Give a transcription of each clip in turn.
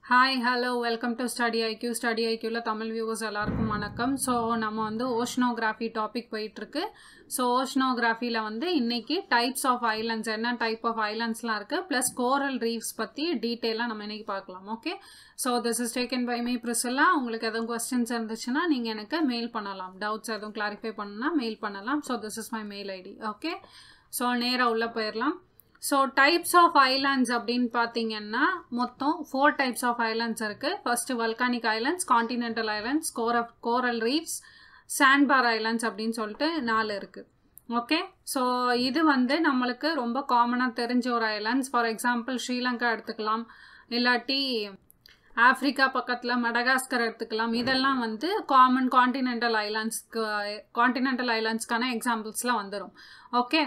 hi hello welcome to study IQ ஸ்டடி ஐக்யூவில் Tamil viewers எல்லாருக்கும் வணக்கம் ஸோ நம்ம வந்து ஓஷனோகிராஃபி டாபிக் போயிட்டுருக்கு ஸோ ஓஷனோகிராஃபியில் வந்து இன்னைக்கு டைப்ஸ் ஆஃப் ஐலண்ட்ஸ் என்ன டைப் ஆஃப் ஐலண்ட்ஸ்லாம் இருக்குது ப்ளஸ் கோரல் ரீஃப்ஸ் பற்றி டீட்டெயிலாக நம்ம இன்னைக்கு பார்க்கலாம் okay so this is taken by me Priscilla உங்களுக்கு எதுவும் கொஸ்டின்ஸ் இருந்துச்சுன்னா நீங்கள் எனக்கு மெயில் பண்ணலாம் டவுட்ஸ் எதுவும் கிளாரிஃபை பண்ணணும்னா மெயில் பண்ணலாம் so this is my mail ID okay so நேராக உள்ளே போயிடலாம் ஸோ டைப்ஸ் ஆஃப் ஐலாண்ட்ஸ் அப்படின்னு பார்த்தீங்கன்னா மொத்தம் ஃபோர் டைப்ஸ் ஆஃப் ஐலாண்ட்ஸ் இருக்குது first volcanic islands continental islands கோர கோரல் ரீஃப்ஸ் சாண்ட்பார் ஐலாண்ட்ஸ் அப்படின்னு சொல்லிட்டு நாலு இருக்குது ஓகே ஸோ இது வந்து நம்மளுக்கு ரொம்ப காமனாக தெரிஞ்ச ஒரு ஐலாண்ட்ஸ் ஃபார் எக்ஸாம்பிள் ஸ்ரீலங்கா எடுத்துக்கலாம் இல்லாட்டி ஆஃப்ரிக்கா பக்கத்தில் மடகாஸ்கர் எடுத்துக்கலாம் இதெல்லாம் வந்து காமன் காண்டினென்டல் ஐலாண்ட்ஸ்க்கு காண்டினென்டல் ஐலாண்ட்ஸ்க்கான எக்ஸாம்பிள்ஸ்லாம் வந்துடும் ஓகே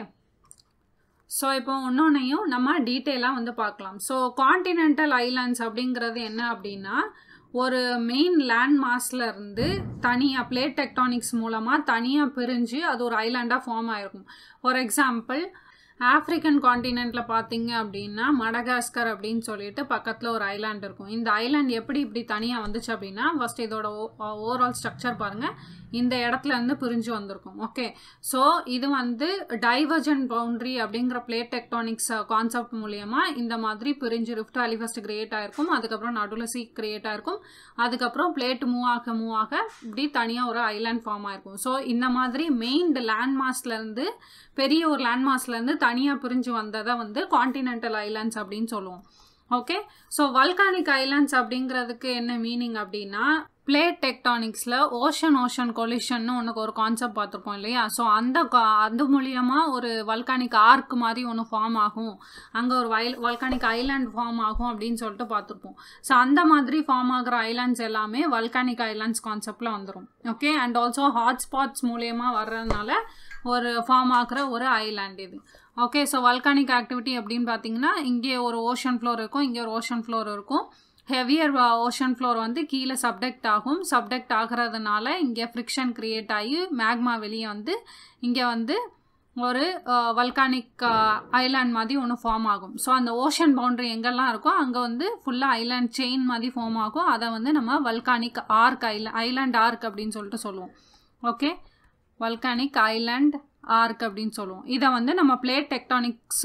ஸோ இப்போ இன்னொன்னையும் நம்ம டீட்டெயிலாக வந்து பார்க்கலாம் ஸோ காண்டினென்டல் ஐலாண்ட்ஸ் அப்படிங்கிறது என்ன அப்படின்னா ஒரு மெயின் லேண்ட் மாஸ்ல இருந்து தனியாக பிளேட் டெக்டானிக்ஸ் மூலமாக தனியாக பிரிஞ்சு அது ஒரு ஐலாண்டாக ஃபார்ம் ஆயிருக்கும் ஃபார் எக்ஸாம்பிள் ஆஃப்ரிக்கன் காண்டினென்ட்டில் பார்த்தீங்க அப்படின்னா மடகாஸ்கர் அப்படின்னு சொல்லிட்டு பக்கத்தில் ஒரு ஐலாண்ட் இருக்கும் இந்த ஐலாண்ட் எப்படி இப்படி தனியாக வந்துச்சு அப்படின்னா ஃபர்ஸ்ட் இதோட ஓவரால் ஸ்ட்ரக்சர் பாருங்கள் இந்த இடத்துல இருந்து பிரிஞ்சு வந்திருக்கும் ஓகே ஸோ இது வந்து டைவர்ஜன் பவுண்ட்ரி அப்படிங்கிற பிளேட் டெக்டானிக்ஸ் கான்செப்ட் மூலியமா இந்த மாதிரி பிரிஞ்சு ரிஃப்ட் வேலி ஃபர்ஸ்ட் கிரியேட் ஆயிருக்கும் அதுக்கப்புறம் நடுவில் சீ கிரியேட் ஆயிருக்கும் அதுக்கப்புறம் பிளேட் மூவ் ஆக மூவ் ஆக இப்படி தனியாக ஒரு ஐலாண்ட் ஃபார்ம் ஆயிருக்கும் ஸோ இந்த மாதிரி மெயின் லேண்ட் மாஸ்லேருந்து பெரிய ஒரு லேண்ட் மாஸ்லேருந்து தனியாக பிரிஞ்சு வந்ததை வந்து காண்டினென்டல் ஐலாண்ட்ஸ் அப்படின்னு சொல்லுவோம் ஓகே ஸோ வல்கானிக் ஐலாண்ட்ஸ் அப்படிங்கிறதுக்கு என்ன மீனிங் அப்படின்னா பிளேட் டெக்டானிக்ஸில் ஓஷன் ஓஷன் கொலிஷன்னு ஒன்றுக்கு ஒரு கான்செப்ட் பார்த்துருப்போம் இல்லையா ஸோ அந்த அது மூலியமாக ஒரு வல்கானிக் ஆர்க் மாதிரி ஒன்று ஃபார்ம் ஆகும் அங்கே ஒரு வயல் வல்கானிக் ஐலாண்ட் ஃபார்ம் ஆகும் அப்படின்னு சொல்லிட்டு பார்த்துருப்போம் ஸோ அந்த மாதிரி ஃபார்ம் ஆகிற ஐலாண்ட்ஸ் எல்லாமே வல்கானிக் ஐலாண்ட்ஸ் கான்செப்டில் வந்துடும் ஓகே அண்ட் ஆல்சோ ஹாட்ஸ்பாட்ஸ் மூலியமாக வர்றதுனால ஒரு ஃபார்ம் ஆகிற ஒரு ஐலாண்ட் இது ஓகே ஸோ வல்கானிக் ஆக்டிவிட்டி அப்படின்னு பார்த்தீங்கன்னா இங்கே ஒரு ஓஷன் ஃப்ளோர் இருக்கும் இங்கே ஒரு ஓஷன் ஃப்ளோர் இருக்கும் ஹெவியர் ஓஷன் ஃப்ளோர் வந்து கீழே சப்டெக்ட் ஆகும் சப்டெக்ட் ஆகிறதுனால இங்கே ஃப்ரிக்ஷன் க்ரியேட் ஆகி மேக்மா வெளியே வந்து இங்கே வந்து ஒரு வல்கானிக் ஐலாண்ட் மாதிரி ஒன்று ஃபார்ம் ஆகும் ஸோ அந்த ஓஷன் பவுண்ட்ரி எங்கெல்லாம் இருக்கோ அங்கே வந்து ஃபுல்லாக ஐலாண்ட் செயின் மாதிரி ஃபார்ம் ஆகும் அதை வந்து நம்ம வல்கானிக் ஆர்க் ஐல ஐலாண்ட் ஆர்க் அப்படின்னு சொல்லிட்டு சொல்லுவோம் ஓகே வல்கானிக் ஐலாண்ட் ஆர்க் அப்படின்னு சொல்லுவோம் இதை வந்து நம்ம பிளேட் டெக்டானிக்ஸ்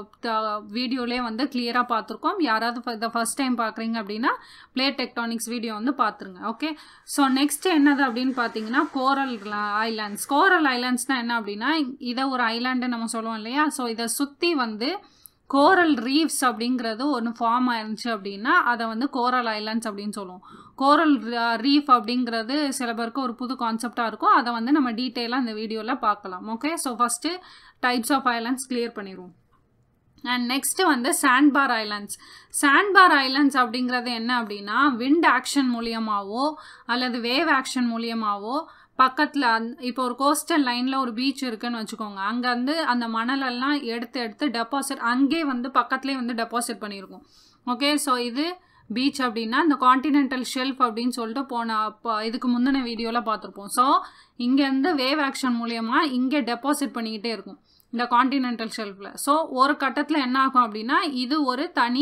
வீடியோலேயே வந்து கிளியராக பார்த்துருக்கோம் யாராவது இதை ஃபஸ்ட் டைம் பார்க்குறீங்க அப்படின்னா பிளேட் டெக்டானிக்ஸ் வீடியோ வந்து பார்த்துருங்க ஓகே ஸோ நெக்ஸ்ட் என்னது அப்படின்னு பார்த்தீங்கன்னா கோரல் ஐலாண்ட்ஸ் கோரல் ஐலாண்ட்ஸ்னால் என்ன அப்படின்னா இதை ஒரு ஐலாண்டு நம்ம சொல்லுவோம் இல்லையா ஸோ இதை சுற்றி வந்து கோரல் ரீஃப்ஸ் அப்படிங்கிறது ஒன்று ஃபார்ம் ஆயிருந்துச்சு அப்படின்னா அதை வந்து கோரல் ஐலாண்ட்ஸ் அப்படின்னு சொல்லுவோம் கோரல் ரீஃப் அப்படிங்கிறது சில பேருக்கு ஒரு புது கான்செப்டாக இருக்கும் அதை வந்து நம்ம டீட்டெயிலாக இந்த வீடியோவில் பார்க்கலாம் okay so first types of islands clear பண்ணிடுவோம் அண்ட் நெக்ஸ்ட்டு வந்து சாண்ட்பார் ஐலாண்ட்ஸ் சாண்ட்பார் ஐலாண்ட்ஸ் அப்படிங்கிறது என்ன அப்படின்னா விண்ட் ஆக்ஷன் மூலியமாகவோ அல்லது வேவ் ஆக்ஷன் மூலியமாகவோ பக்கத்தில் அந் இப்போ ஒரு கோஸ்டல் லைனில் ஒரு பீச் இருக்குன்னு வச்சுக்கோங்க அங்கே வந்து அந்த மணலெல்லாம் எடுத்து எடுத்து டெபாசிட் அங்கே வந்து பக்கத்துலேயே வந்து டெபாசிட் பண்ணியிருக்கோம் ஓகே ஸோ இது பீச் அப்படின்னா இந்த காண்டினென்டல் ஷெல்ஃப் அப்படின்னு சொல்லிட்டு போன இதுக்கு முந்தின வீடியோவில் பார்த்துருப்போம் ஸோ இங்கேருந்து வேவ் ஆக்ஷன் மூலியமாக இங்கே டெபாசிட் பண்ணிக்கிட்டே இருக்கும் இந்த காண்டினென்டல் ஷெல்ஃபில் ஸோ ஒரு கட்டத்தில் என்ன ஆகும் அப்படின்னா இது ஒரு தனி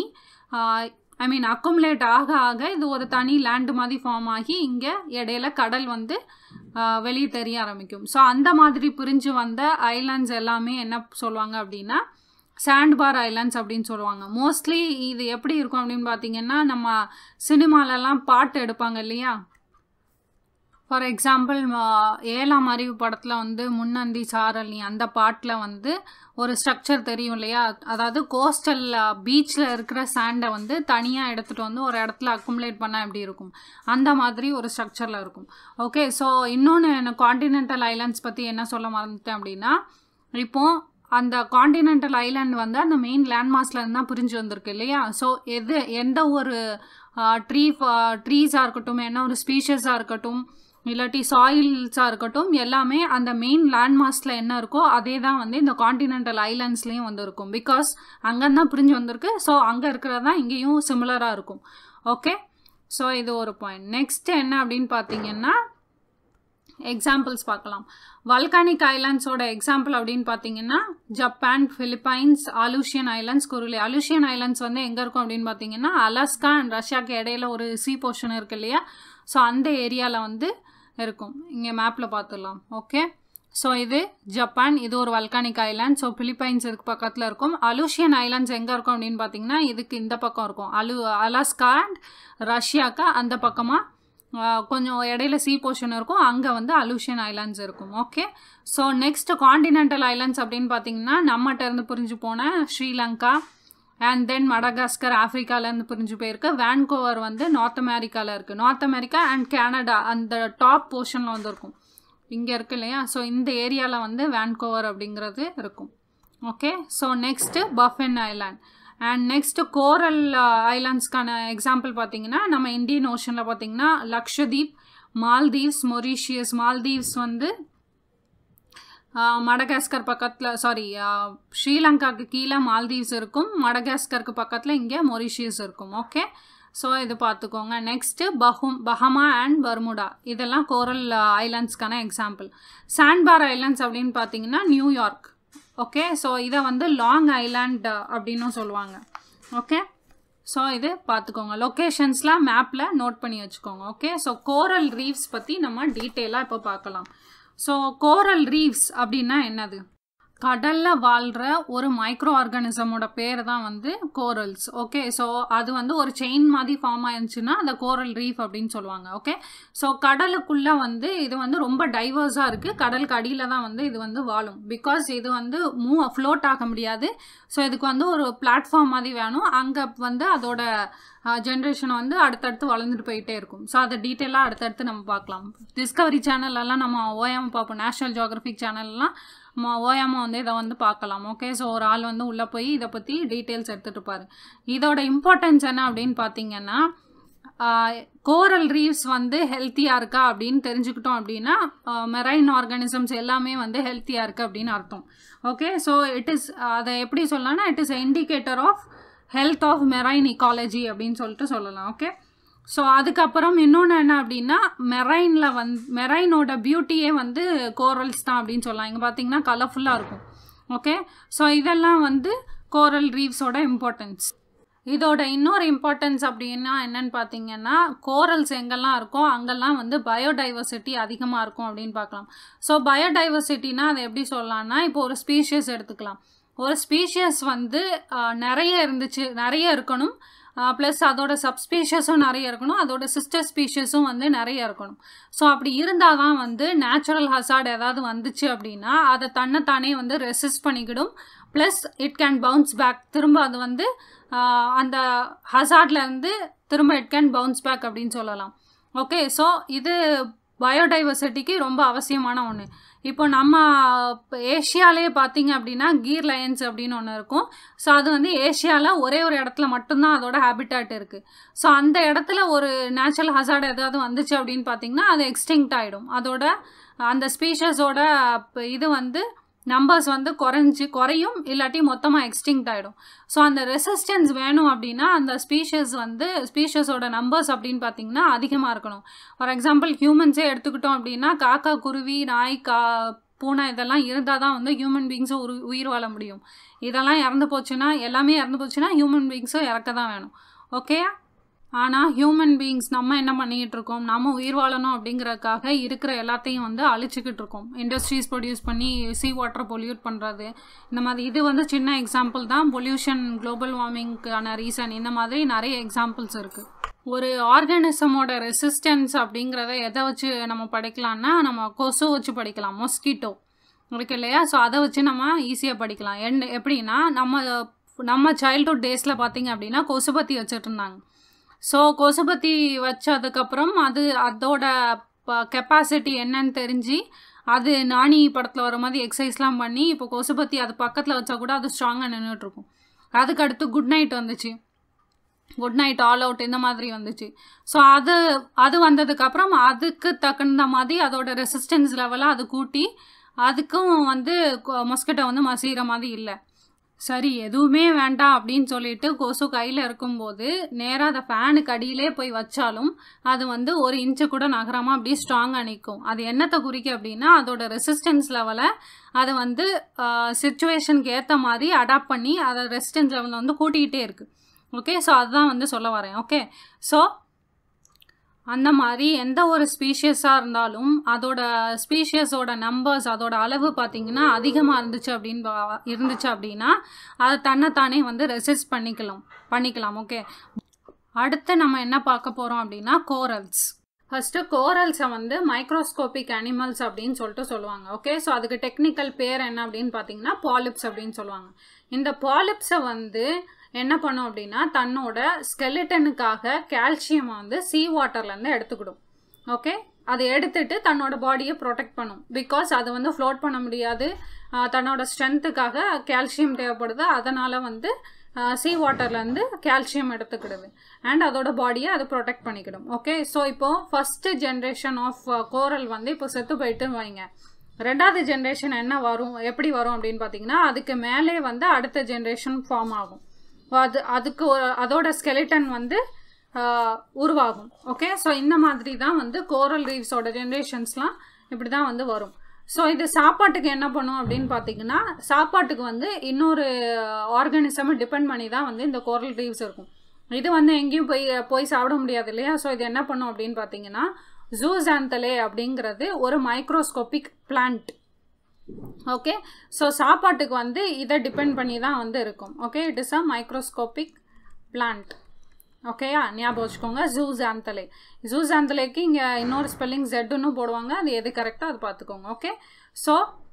ஐ மீன் அக்குமுலேட் ஆக ஆக இது ஒரு தனி லேண்டு மாதிரி ஃபார்ம் ஆகி இங்கே இடையில கடல் வந்து வெளியே தெரிய ஆரம்பிக்கும் ஸோ அந்த மாதிரி பிரிஞ்சு வந்த ஐலாண்ட்ஸ் எல்லாமே என்ன சொல்லுவாங்க அப்படின்னா சாண்ட்பார் ஐலாண்ட்ஸ் அப்படின்னு சொல்லுவாங்க மோஸ்ட்லி இது எப்படி இருக்கும் அப்படின்னு பார்த்தீங்கன்னா நம்ம சினிமாலெல்லாம் பாட்டு எடுப்பாங்க இல்லையா ஃபார் எக்ஸாம்பிள் ஏழாம் அறிவு படத்தில் வந்து முன்னந்தி சாரலி அந்த பாட்டில் வந்து ஒரு ஸ்ட்ரக்சர் தெரியும் இல்லையா அதாவது கோஸ்டல் பீச்சில் இருக்கிற சாண்டை வந்து தனியாக எடுத்துகிட்டு வந்து ஒரு இடத்துல அக்குமுலேட் பண்ணால் எப்படி இருக்கும் அந்த மாதிரி ஒரு ஸ்ட்ரக்சரில் இருக்கும் ஓகே ஸோ இன்னொன்று எனக்கு காண்டினென்டல் ஐலாண்ட்ஸ் பற்றி என்ன சொல்ல மறந்துட்டேன் அப்படின்னா இப்போது அந்த காண்டினென்டல் ஐலாண்ட் வந்து அந்த மெயின் லேண்ட்மாஸ்ல இருந்து தான் பிரிஞ்சு வந்திருக்கு இல்லையா ஸோ எது எந்த ஒரு ட்ரீ ட்ரீஸாக இருக்கட்டும் என்ன ஒரு ஸ்பீஷஸாக இருக்கட்டும் இல்லாட்டி சாயில்ஸாக இருக்கட்டும் எல்லாமே அந்த மெயின் லேண்ட்மாஸில் என்ன இருக்கோ அதே தான் வந்து இந்த காண்டினென்டல் ஐலாண்ட்ஸ்லேயும் வந்து இருக்கும் பிகாஸ் அங்கேருந்து தான் பிரிஞ்சு வந்திருக்கு ஸோ அங்கே இருக்கிறது தான் இங்கேயும் சிமிலராக இருக்கும் ஓகே ஸோ இது ஒரு பாயிண்ட் நெக்ஸ்ட் என்ன அப்படின்னு பார்த்தீங்கன்னா எக்ஸாம்பிள்ஸ் பார்க்கலாம் வல்கானிக் ஐலாண்ட்ஸோட எக்ஸாம்பிள் அப்படின்னு பார்த்தீங்கன்னா Japan Philippines Aleutian islands Kuril Aleutian islands வந்து எங்கே இருக்கும் அப்படின்னு பார்த்தீங்கன்னா அலாஸ்கா அண்ட் ரஷ்யாவுக்கு இடையில ஒரு சி போர்ஷன் இருக்கு இல்லையா ஸோ அந்த ஏரியாவில் வந்து இருக்கும் இங்கே மேப்பில் பார்த்துடலாம் ஓகே ஸோ இது ஜப்பான் இது ஒரு வல்கானிக் ஐலாண்ட் ஸோ பிலிப்பைன்ஸ் இதுக்கு பக்கத்தில் இருக்கும் அலூஷியன் ஐலாண்ட்ஸ் எங்கே இருக்கும் அப்படின்னு பார்த்தீங்கன்னா இதுக்கு இந்த பக்கம் இருக்கும் அலு அலாஸ்கா அண்ட் ரஷ்யாக்கா அந்த பக்கமாக கொஞ்சம் இடையில சி போர்ஷன் இருக்கும் அங்கே வந்து அலூஷியன் ஐலாண்ட்ஸ் இருக்கும் okay so next continental islands அப்படின்னு பார்த்தீங்கன்னா நம்மகிட்ட இருந்து பிரிஞ்சு போன ஸ்ரீலங்கா அண்ட் தென் மடகாஸ்கர் ஆஃப்ரிக்காலேருந்து பிரிஞ்சு போயிருக்கு வேன்கோவர் வந்து நார்த் அமெரிக்காவில் இருக்குது நார்த் அமெரிக்கா அண்ட் கனடா அந்த டாப் போர்ஷனில் வந்து இருக்கும் இங்கே இருக்கு இல்லையா ஸோ இந்த ஏரியாவில் வந்து வேன்கோவர் அப்படிங்கிறது இருக்கும் okay so next Baffin island and next coral ஐலாண்ட்ஸ்க்கான எக்ஸாம்பிள் பார்த்தீங்கன்னா நம்ம இந்தியன் ஓஷனில் பார்த்தீங்கன்னா லக்ஷதீப் மால்தீவ்ஸ் மொரீஷியஸ் மால்தீவ்ஸ் வந்து மடகாஸ்கர் பக்கத்தில் சாரி ஸ்ரீலங்காவுக்கு கீழே மால்தீவ்ஸ் இருக்கும் மடகாஸ்கருக்கு பக்கத்தில் இங்கே மொரிஷியஸ் இருக்கும் ஓகே ஸோ இது பார்த்துக்கோங்க நெக்ஸ்ட்டு பஹும் பஹமா அண்ட் பர்முடா இதெல்லாம் கோரல் ஐலாண்ட்ஸ்க்கான எக்ஸாம்பிள் சாண்ட்பார் ஐலாண்ட்ஸ் அப்படின்னு பார்த்தீங்கன்னா நியூயார்க் ஓகே ஸோ இதை வந்து லாங் ஐலாண்ட் அப்படின்னும் சொல்லுவாங்க ஓகே ஸோ இது பார்த்துக்கோங்க லொக்கேஷன்ஸ்லாம் மேப்பில் நோட் பண்ணி வச்சுக்கோங்க ஓகே ஸோ கோரல் ரீஃப்ஸ் பற்றி நம்ம டீட்டெயிலாக இப்போ பார்க்கலாம் ஸோ கோரல் ரீஃப்ஸ் அப்படின்னா என்னது கடலில் வாழ்கிற ஒரு மைக்ரோ ஆர்கானிசமோட பேர் தான் வந்து கோரல்ஸ் ஓகே ஸோ அது வந்து ஒரு செயின் மாதிரி ஃபார்ம் ஆயிருந்துச்சுன்னா அந்த கோரல் ரீஃப் அப்படின்னு சொல்லுவாங்க ஓகே ஸோ கடலுக்குள்ளே வந்து இது வந்து ரொம்ப டைவர்ஸாக இருக்குது கடலுக்கு அடியில் தான் வந்து இது வந்து வாழும் பிகாஸ் இது வந்து மூவ் ஃப்ளோட் ஆக முடியாது ஸோ இதுக்கு வந்து ஒரு பிளாட்ஃபார்ம் மாதிரி வேணும் அங்கே வந்து அதோட ஜென்ரேஷன் வந்து அடுத்தடுத்து வளர்ந்துட்டு போயிட்டே இருக்கும் ஸோ அதை டீட்டெயிலாக அடுத்தடுத்து நம்ம பார்க்கலாம் டிஸ்கவரி சேனல்லலாம் நம்ம ஓயாமல் பார்ப்போம் நேஷ்னல் ஜியோகிராஃபிக் சேனல்லாம் நம்ம ஓயாமல் வந்து இதை வந்து பார்க்கலாம் ஓகே ஸோ ஒரு ஆள் வந்து உள்ளே போய் இதை பற்றி டீட்டெயில்ஸ் எடுத்துகிட்டு பாரு இதோட இம்பார்ட்டன்ஸ் என்ன அப்படின்னு பார்த்தீங்கன்னா கோரல் ரீவ்ஸ் வந்து ஹெல்த்தியாக இருக்கா அப்படின்னு தெரிஞ்சுக்கிட்டோம் அப்படின்னா மெரைன் ஆர்கானிசம்ஸ் எல்லாமே வந்து ஹெல்த்தியாக இருக்குது அப்படின்னு அர்த்தம் ஓகே ஸோ இட் இஸ் அதை எப்படி சொல்லலாம்னா it is indicator of health of marine ecology அப்படின்னு சொல்லிட்டு சொல்லலாம் ஓகே ஸோ அதுக்கப்புறம் இன்னொன்று என்ன அப்படின்னா மெரைனில் வந் மெரைனோட பியூட்டியே வந்து கோரல்ஸ் தான் அப்படின்னு சொல்லலாம் இங்கே பார்த்தீங்கன்னா கலர்ஃபுல்லாக இருக்கும் ஓகே ஸோ இதெல்லாம் வந்து கோரல் ரீவ்ஸோட இம்பார்ட்டன்ஸ் இதோட இன்னொரு இம்பார்ட்டன்ஸ் அப்படின்னா என்னன்னு பார்த்தீங்கன்னா கோரல்ஸ் எங்கெல்லாம் இருக்கோ அங்கெல்லாம் வந்து பயோடைவர்சிட்டி அதிகமாக இருக்கும் அப்படின்னு பார்க்கலாம் ஸோ பயோடைவர்சிட்டினா அதை எப்படி சொல்லலாம்னா இப்போ ஒரு ஸ்பீஷியஸ் எடுத்துக்கலாம் ஒரு ஸ்பீஷியஸ் வந்து நிறைய இருந்துச்சு நிறைய இருக்கணும் ப்ளஸ் அதோட சப்ஸ்பீஷியஸும் நிறைய இருக்கணும் அதோட சிஸ்டர் ஸ்பீஷியஸும் வந்து நிறைய இருக்கணும் ஸோ அப்படி இருந்தால் தான் வந்து நேச்சுரல் ஹசார்ட் ஏதாவது வந்துச்சு அப்படின்னா அதை தன்னைத்தானே வந்து ரெசிஸ்ட் பண்ணிக்கிடும் plus it can bounce back திரும்ப அது வந்து அந்த ஹசார்ட்லேருந்து திரும்ப இட் கேன் பவுன்ஸ் பேக் அப்படின்னு சொல்லலாம் ஓகே ஸோ இது பயோடைவர்சிட்டிக்கு ரொம்ப அவசியமான ஒன்று இப்போ நம்ம ஏஷியாலே பார்த்தீங்க அப்படின்னா கீர் லயன்ஸ் அப்படின்னு ஒன்று இருக்கும் ஸோ அது வந்து ஏஷியாவில் ஒரே ஒரு இடத்துல மட்டும்தான் அதோட ஹேபிட்டாட் இருக்குது ஸோ அந்த இடத்துல ஒரு நேச்சுரல் ஹசார்ட் ஏதாவது வந்துச்சு அப்படின்னு பார்த்தீங்கன்னா அது எக்ஸ்டிங்க்ட் ஆகிடும் அதோட அந்த ஸ்பீஷஸோட இது வந்து நம்பர்ஸ் வந்து குறைஞ்சி குறையும் இல்லாட்டி மொத்தமாக எக்ஸ்டிங்க்ட் ஆகிடும் ஸோ அந்த ரெசிஸ்டன்ஸ் வேணும் அப்படின்னா அந்த ஸ்பீஷஸ் வந்து ஸ்பீஷஸோட நம்பர்ஸ் அப்படின்னு பார்த்தீங்கன்னா அதிகமாக இருக்கணும் ஃபார் எக்ஸாம்பிள் ஹியூமன்ஸே எடுத்துக்கிட்டோம் அப்படின்னா காக்கா குருவி நாய் கா பூனை இதெல்லாம் இருந்தால் தான் வந்து ஹியூமன் பீங்ஸும் உரு உயிர் வாழ முடியும் இதெல்லாம் இறந்து போச்சுன்னா எல்லாமே இறந்து போச்சுன்னா ஹியூமன் பீங்ஸும் இறக்க தான் வேணும் ஓகே ஆனால் ஹியூமன் பீயிங்ஸ் நம்ம என்ன பண்ணிக்கிட்டு இருக்கோம் நம்ம உயிர் வாழணும் அப்படிங்கிறதுக்காக இருக்கிற எல்லாத்தையும் வந்து அழிச்சிக்கிட்டு இருக்கோம் இண்டஸ்ட்ரீஸ் ப்ரொடியூஸ் பண்ணி சீ வாட்டரை பொல்யூட் பண்ணுறது இந்த மாதிரி இது வந்து சின்ன எக்ஸாம்பிள் தான் பொல்யூஷன் குளோபல் வார்மிங்க்கான ரீசன் இந்த மாதிரி நிறைய எக்ஸாம்பிள்ஸ் இருக்குது ஒரு ஆர்கானிசமோட ரெசிஸ்டன்ஸ் அப்படிங்கிறத எதை வச்சு நம்ம படிக்கலாம்னா நம்ம கொசு வச்சு படிக்கலாம் மொஸ்கிட்டோ இருக்கு இல்லையா ஸோ அதை வச்சு நம்ம ஈஸியாக படிக்கலாம் என் எப்படின்னா நம்ம நம்ம சைல்டுஹுட் டேஸில் பார்த்தீங்க அப்படின்னா கொசுபத்தி வச்சுட்டு இருந்தாங்க ஸோ கொசுபத்தி வச்சதுக்கப்புறம் அது அதோட கெப்பாசிட்டி என்னன்னு தெரிஞ்சு அது நாணி படத்தில் வர மாதிரி எக்ஸசைஸ்லாம் பண்ணி இப்போ கொசுபத்தி அது பக்கத்தில் வச்சா கூட அது ஸ்ட்ராங்காக நின்றுட்டுருக்கும் அதுக்கு அடுத்து குட் நைட் வந்துச்சு குட் நைட் ஆல் அவுட் இந்த மாதிரி வந்துச்சு ஸோ அது அது வந்ததுக்கப்புறம் அதுக்கு தகுந்த மாதிரி அதோட ரெசிஸ்டன்ஸ் லெவலாக அது கூட்டி அதுக்கும் வந்து மொஸ்கிட்டோ வந்து மசிகிற மாதிரி இல்லை சரி எதுவுமே வேண்டாம் அப்படின்னு சொல்லிட்டு கொசு கையில் இருக்கும்போது நேராக அதை ஃபேனுக்கு அடியிலே போய் வச்சாலும் அது வந்து ஒரு இன்ச்சு கூட நகராமல் அப்படியே ஸ்ட்ராங்காக நிற்கும் அது என்னத்தை குறிக்கும் அப்படின்னா அதோட ரெசிஸ்டன்ஸ் லெவலை அதை வந்து சுச்சுவேஷனுக்கு ஏற்ற மாதிரி அடாப்ட் பண்ணி அதை ரெசிஸ்டன்ஸ் லெவலில் வந்து கூட்டிக்கிட்டே இருக்குது ஓகே ஸோ அதுதான் வந்து சொல்ல வரேன் ஓகே ஸோ அந்த மாதிரி எந்த ஒரு ஸ்பீஷியஸாக இருந்தாலும் அதோட ஸ்பீஷியஸோட நம்பர்ஸ் அதோட அளவு பார்த்திங்கன்னா அதிகமாக இருந்துச்சு அப்படின்னு பா- இருந்துச்சு அப்படின்னா அதை தன்னைத்தானே வந்து ரெசிஸ்ட் பண்ணிக்கலாம் பண்ணிக்கலாம் ஓகே அடுத்து நம்ம என்ன பார்க்க போகிறோம் அப்படின்னா கோரல்ஸ் ஃபஸ்ட்டு கோரல்ஸை வந்து மைக்ரோஸ்கோபிக் அனிமல்ஸ் அப்படின்னு சொல்லிட்டு சொல்லுவாங்க ஓகே ஸோ அதுக்கு டெக்னிக்கல் பேர் என்ன அப்படின்னு பார்த்தீங்கன்னா பாலிப்ஸ் அப்படின்னு சொல்லுவாங்க இந்த பாலிப்ஸை வந்து என்ன பண்ணும் அப்படின்னா தன்னோட ஸ்கெலிட்டனுக்காக கால்சியம் வந்து சீ வாட்டர்லேருந்து எடுத்துக்கிடும் ஓகே அதை எடுத்துட்டு தன்னோட பாடியை ப்ரொடெக்ட் பண்ணும் பிகாஸ் அது வந்து ஃப்ளோட் பண்ண முடியாது ஆஹ் தன்னோட ஸ்ட்ரென்த்துக்காக கால்சியம் தேவைப்படுது அதனால் வந்து சீ வாட்டர்லேருந்து கால்சியம் எடுத்துக்கிடுது அண்ட் அதோட பாடியை அது ப்ரொடெக்ட் பண்ணிக்கிடும் ஓகே ஸோ இப்போது ஃபஸ்ட்டு ஜென்ரேஷன் ஆஃப் கோரல் வந்து இப்போ செத்து போயிட்டு வைங்க ரெண்டாவது ஜென்ரேஷன் என்ன வரும் எப்படி வரும் அப்படின்னு பார்த்தீங்கன்னா அதுக்கு மேலே வந்து அடுத்த ஜென்ரேஷன் ஃபார்ம் ஆகும் அது அதுக்கு ஒரு அதோட ஸ்கெலிட்டன் வந்து ஆஹ், உருவாகும் ஓகே ஸோ இந்த மாதிரி தான் வந்து கோரல் ரீவ்ஸோட ஜென்ரேஷன்ஸ்லாம் இப்படி தான் வந்து வரும் ஸோ இது சாப்பாட்டுக்கு என்ன பண்ணும் அப்படின்னு பார்த்தீங்கன்னா சாப்பாட்டுக்கு வந்து இன்னொரு ஆர்கானிசமை டிபெண்ட் பண்ணி தான் வந்து இந்த கோரல் ரீவ்ஸ் இருக்கும் இது வந்து எங்கேயும் போய் போய் சாப்பிட முடியாது இல்லையா ஸோ இது என்ன பண்ணும் அப்படின்னு பார்த்தீங்கன்னா ஜூசாந்தலே அப்படிங்கிறது ஒரு மைக்ரோஸ்கோபிக் பிளான்ட் ஓகே ஸோ சாப்பாட்டுக்கு வந்து இதை டிபெண்ட் பண்ணி தான் வந்து இருக்கும் okay it is a microscopic plant ஓகேயா ஞாபகம் வச்சுக்கோங்க ஜூசாந்தலே ஜூசாந்தலேக்கு இங்கே இன்னொரு ஸ்பெல்லிங் ஜெட்டுன்னு போடுவாங்க அது எது கரெக்டாக அது பார்த்துக்கோங்க ஓகே ஸோ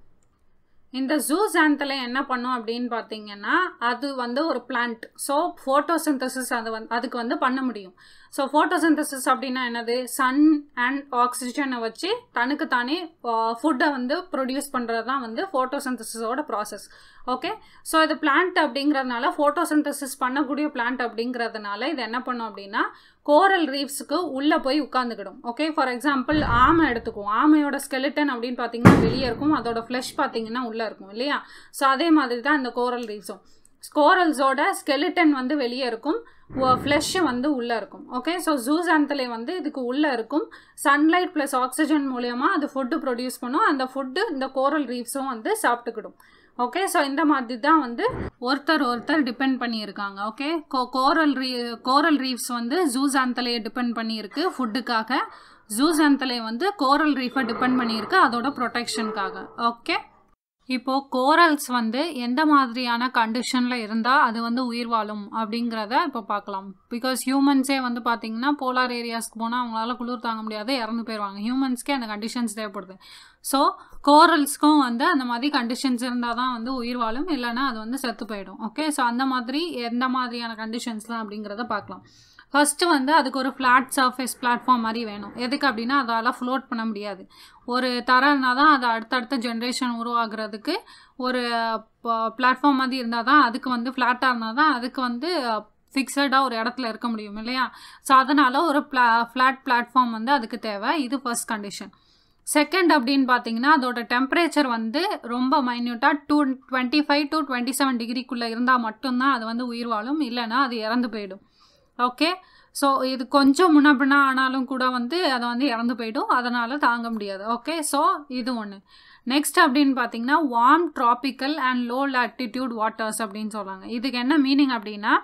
இந்த ஜூசாந்தலை என்ன பண்ணும் அப்படின்னு பார்த்தீங்கன்னா அது வந்து ஒரு பிளான்ட் ஸோ ஃபோட்டோசிந்தசிஸ் அது வந்து அதுக்கு வந்து பண்ண முடியும் ஸோ ஃபோட்டோசிந்தசிஸ் அப்படின்னா என்னது சன் அண்ட் ஆக்சிஜனை வச்சு தனக்கு தானே ஃபுட்டை வந்து ப்ரொடியூஸ் பண்ணுறது தான் வந்து ஃபோட்டோசிந்தசிஸோட ப்ராசஸ் ஓகே ஸோ இது பிளான்ட் அப்படிங்கிறதுனால ஃபோட்டோசிந்தசிஸ் பண்ணக்கூடிய பிளான்ட் அப்படிங்கிறதுனால இது என்ன பண்ணும் அப்படின்னா கோரல் ரீஃப்ஸுக்கு உள்ளே போய் உட்காந்துக்கிடும் ஓகே ஃபார் எக்ஸாம்பிள் ஆமை எடுத்துக்குவோம் ஆமையோட ஸ்கெலிட்டன் அப்படின்னு பார்த்தீங்கன்னா வெளியே இருக்கும் அதோட ஃப்ளஷ் பார்த்தீங்கன்னா உள்ளே இருக்கும் இல்லையா ஸோ அதே மாதிரி தான் இந்த கோரல் ரீஃப்ஸும் கோரல்ஸோட ஸ்கெலிட்டன் வந்து வெளியே இருக்கும் ஃப்ளஷ் வந்து உள்ளே இருக்கும் ஓகே ஸோ ஜூசாந்தலை வந்து இதுக்கு உள்ளே இருக்கும் சன்லைட் ப்ளஸ் ஆக்சிஜன் மூலயமா அது ஃபுட்டு ப்ரொடியூஸ் பண்ணும் அந்த ஃபுட்டு இந்த கோரல் ரீஃப்ஸும் வந்து சாப்பிட்டுக்கிடும் ஓகே ஸோ இந்த மாதிரி தான் வந்து ஒருத்தர் ஒருத்தர் டிபெண்ட் பண்ணியிருக்காங்க ஓகே கோ கோரல் ரீ கோரல் ரீஃப்ஸ் வந்து ஜூசாந்தலையை டிபெண்ட் பண்ணியிருக்கு ஃபுட்டுக்காக ஜூசாந்தலை வந்து கோரல் ரீஃபை டிபெண்ட் பண்ணியிருக்கு அதோட ப்ரொடெக்ஷனுக்காக ஓகே இப்போது கோரல்ஸ் வந்து எந்த மாதிரியான கண்டிஷனில் இருந்தால் அது வந்து உயிர் வாழும் அப்படிங்கிறத இப்போ பார்க்கலாம் பிகாஸ் ஹியூமன்ஸே வந்து பார்த்தீங்கன்னா போலார் ஏரியாஸ்க்கு போனால் அவங்களால குளிர் தாங்க முடியாது இறந்து போயிடுவாங்க ஹியூமன்ஸ்க்கே அந்த கண்டிஷன்ஸ் தேவைப்படுது ஸோ கோரல்ஸ்க்கும் வந்து அந்த மாதிரி கண்டிஷன்ஸ் இருந்தால் தான் வந்து உயிர் வாழும் இல்லைன்னா அது வந்து செத்து போயிடும் ஓகே ஸோ அந்த மாதிரி எந்த மாதிரியான கண்டிஷன்ஸ்லாம் அப்படிங்கிறத பார்க்கலாம் ஃபஸ்ட்டு வந்து அதுக்கு ஒரு ஃப்ளாட் சர்ஃபேஸ் பிளாட்ஃபார்ம் மாதிரி வேணும் எதுக்கு அப்படின்னா அதால் ஃப்ளோட் பண்ண முடியாது ஒரு தரம்னா தான் அது அடுத்தடுத்த ஜென்ரேஷன் உருவாகிறதுக்கு ஒரு பிளாட்ஃபார்ம் மாதிரி இருந்தால் தான் அதுக்கு வந்து ஃப்ளாட்டாக இருந்தால் தான் அதுக்கு வந்து ஃபிக்ஸடாக ஒரு இடத்துல இருக்க முடியும் இல்லையா ஸோ அதனால் ஒரு பிளா ஃப்ளாட் பிளாட்ஃபார்ம் வந்து அதுக்கு தேவை இது ஃபர்ஸ்ட் கண்டிஷன் செகண்ட் அப்படின்னு பார்த்தீங்கன்னா அதோட டெம்பரேச்சர் வந்து ரொம்ப மைன்யூட்டாக two twenty five to twenty seven டிகிரிக்குள்ளே இருந்தால் மட்டும்தான் அது வந்து உயிர் வாழும் இல்லைன்னா அது இறந்து போயிடும் ஓகே ஸோ இது கொஞ்சம் முன்ன பின்ன ஆனாலும் கூட வந்து அதை வந்து இறந்து போயிடும் அதனால் தாங்க முடியாது ஓகே ஸோ இது ஒன்று நெக்ஸ்ட் அப்படின்னு பார்த்தீங்கன்னா warm tropical and low latitude waters அப்படின்னு சொல்கிறாங்க இதுக்கு என்ன மீனிங் அப்படின்னா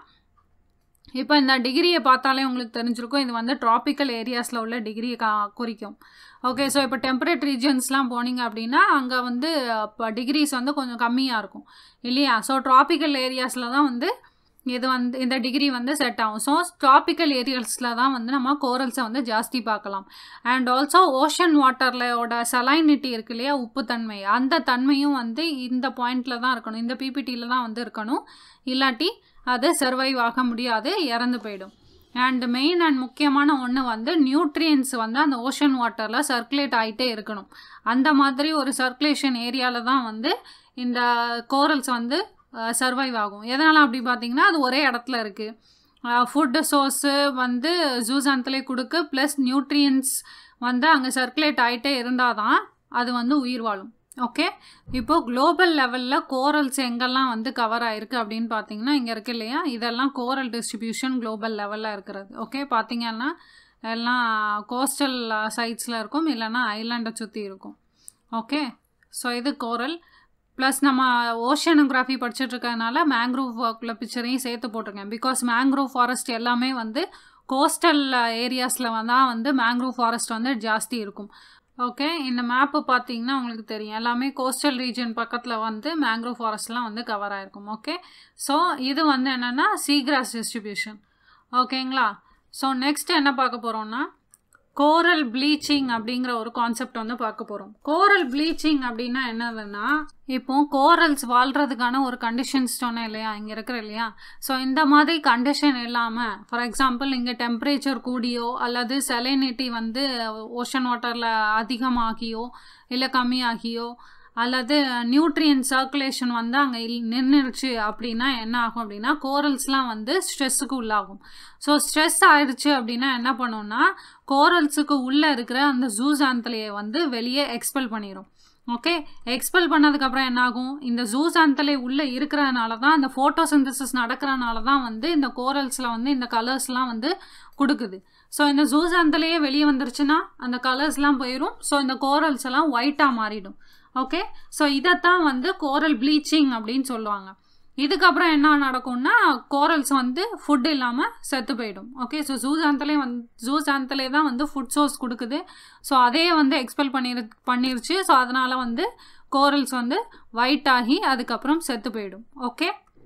இப்போ இந்த டிகிரியை பார்த்தாலே உங்களுக்கு தெரிஞ்சிருக்கும் இது வந்து ட்ராபிக்கல் ஏரியாஸில் உள்ள டிகிரியை கா குறிக்கும் ஓகே ஸோ இப்போ டெம்பரேட் ரீஜன்ஸ்லாம் போனீங்க அப்படின்னா அங்கே வந்து இப்போ டிகிரிஸ் வந்து கொஞ்சம் கம்மியாக இருக்கும் இல்லையா ஸோ ட்ராபிக்கல் ஏரியாஸில் தான் வந்து இது வந்து இந்த டிகிரி வந்து செட் ஆகும் ஸோ ட்ராபிக்கல் ஏரியாஸில் தான் வந்து நம்ம கோரல்ஸை வந்து ஜாஸ்தி பார்க்கலாம் அண்ட் ஆல்சோ ஓஷன் வாட்டர்லையோட சலைனிட்டி இருக்கு இல்லையா உப்புத்தன்மை அந்த தன்மையும் வந்து இந்த பாயிண்டில் தான் இருக்கணும் இந்த பிபிடியில் தான் வந்து இருக்கணும் இல்லாட்டி அது சர்வைவ் ஆக முடியாது இறந்து போயிடும் அண்ட் மெயின் அண்ட் முக்கியமான ஒன்று வந்து நியூட்ரியன்ஸ் வந்து அந்த ஓஷன் வாட்டரில் சர்க்குலேட் ஆகிட்டே இருக்கணும் அந்த மாதிரி ஒரு சர்க்குலேஷன் ஏரியாவில் தான் வந்து இந்த கோரல்ஸ் வந்து சர்வைவ் ஆகும் எதனால் அப்படி பார்த்தீங்கன்னா அது ஒரே இடத்துல இருக்குது ஃபுட்டு சோர்ஸு வந்து ஜூசாந்தலே கொடுக்கு ப்ளஸ் நியூட்ரியன்ஸ் வந்து அங்கே சர்க்குலேட் ஆகிட்டே இருந்தால் தான் அது வந்து உயிர் வாழும் ஓகே இப்போ குளோபல் லெவலில் கோரல்ஸ் எங்கெல்லாம் வந்து கவர் ஆயிருக்கு அப்படின்னு பார்த்தீங்கன்னா இங்கே இருக்கு இல்லையா இதெல்லாம் கோரல் டிஸ்ட்ரிபியூஷன் குளோபல் லெவலில் இருக்கிறது ஓகே பார்த்தீங்கன்னா எல்லாம் கோஸ்டல் சைட்ஸில் இருக்கும் இல்லைன்னா ஐலாண்டை சுற்றி இருக்கும் ஓகே ஸோ இது கோரல் ப்ளஸ் நம்ம ஓஷியனோகிராஃபி படிச்சுட்டு இருக்கறனால மேங்க்ரோவ் ஒர்க்கில் பிக்சரையும் சேர்த்து போட்டிருக்கேன் பிகாஸ் மேங்க்ரோவ் ஃபாரஸ்ட் எல்லாமே வந்து கோஸ்டல் ஏரியாஸில் தான் வந்து மேங்க்ரோவ் ஃபாரஸ்ட் வந்து ஜாஸ்தி இருக்கும் ஓகே இந்த மேப்பு பார்த்தீங்கன்னா உங்களுக்கு தெரியும் எல்லாமே கோஸ்டல் ரீஜன் பக்கத்தில் வந்து மேங்க்ரோவ் ஃபாரஸ்ட்லாம் வந்து கவர் ஆகிருக்கும் ஓகே ஸோ இது வந்து என்னென்னா சீக்ராஸ் டிஸ்ட்ரிபியூஷன் ஓகேங்களா ஸோ நெக்ஸ்ட் என்ன பார்க்க போகிறோம்னா கோரல் ப்ளீச்சிங் அப்படிங்கிற ஒரு கான்செப்ட் வந்து பார்க்க போகிறோம் கோரல் ப்ளீச்சிங் அப்படின்னா என்னதுன்னா இப்போ கோரல்ஸ் வாழ்கிறதுக்கான ஒரு கண்டிஷன்ஸ் சொன்னேன் இல்லையா இங்கே இருக்கிற இல்லையா ஸோ இந்த மாதிரி கண்டிஷன் இல்லாமல் ஃபார் எக்ஸாம்பிள் இங்கே டெம்பரேச்சர் கூடியோ அல்லது செலைனிட்டி வந்து ஓஷன் வாட்டரில் அதிகமாகியோ இல்லை கம்மியாகியோ அல்லது நியூட்ரியன் சர்க்குலேஷன் வந்து அங்கே இல் நின்றுடுச்சு அப்படின்னா என்ன ஆகும் அப்படின்னா கோரல்ஸ்லாம் வந்து ஸ்ட்ரெஸ்ஸுக்கு உள்ளாகும் ஸோ ஸ்ட்ரெஸ் ஆயிடுச்சு அப்படின்னா என்ன பண்ணுன்னா கோரல்ஸுக்கு உள்ளே இருக்கிற அந்த ஜூசாந்தலையை வந்து வெளியே எக்ஸ்பெல் பண்ணிடும் ஓகே எக்ஸ்பெல் பண்ணதுக்கப்புறம் என்னாகும் இந்த ஜூசாந்தலை உள்ளே இருக்கிறதுனால தான் அந்த ஃபோட்டோசிந்தசிஸ் நடக்கிறனால தான் வந்து இந்த கோரல்ஸில் வந்து இந்த கலர்ஸ்லாம் வந்து கொடுக்குது ஸோ இந்த ஜூசாந்தலையே வெளியே வந்துருச்சுன்னா அந்த கலர்ஸ்லாம் போயிடும் ஸோ இந்த கோரல்ஸ் எல்லாம் ஒயிட்டாக மாறிடும் ஓகே ஸோ இதைத்தான் வந்து கோரல் ப்ளீச்சிங் அப்படின்னு சொல்லுவாங்க இதுக்கப்புறம் என்ன நடக்கும்னா கோரல்ஸ் வந்து ஃபுட் இல்லாமல் செத்து போயிடும் ஓகே ஸோ ஜூசாந்தலே வந்து ஜூசாந்தலே தான் வந்து ஃபுட் சோர்ஸ் கொடுக்குது ஸோ அதே வந்து எக்ஸ்பெல் பண்ணிரு பண்ணிருச்சு ஸோ அதனால் வந்து கோரல்ஸ் வந்து ஒயிட் ஆகி அதுக்கப்புறம் செத்து போயிடும் ஓகே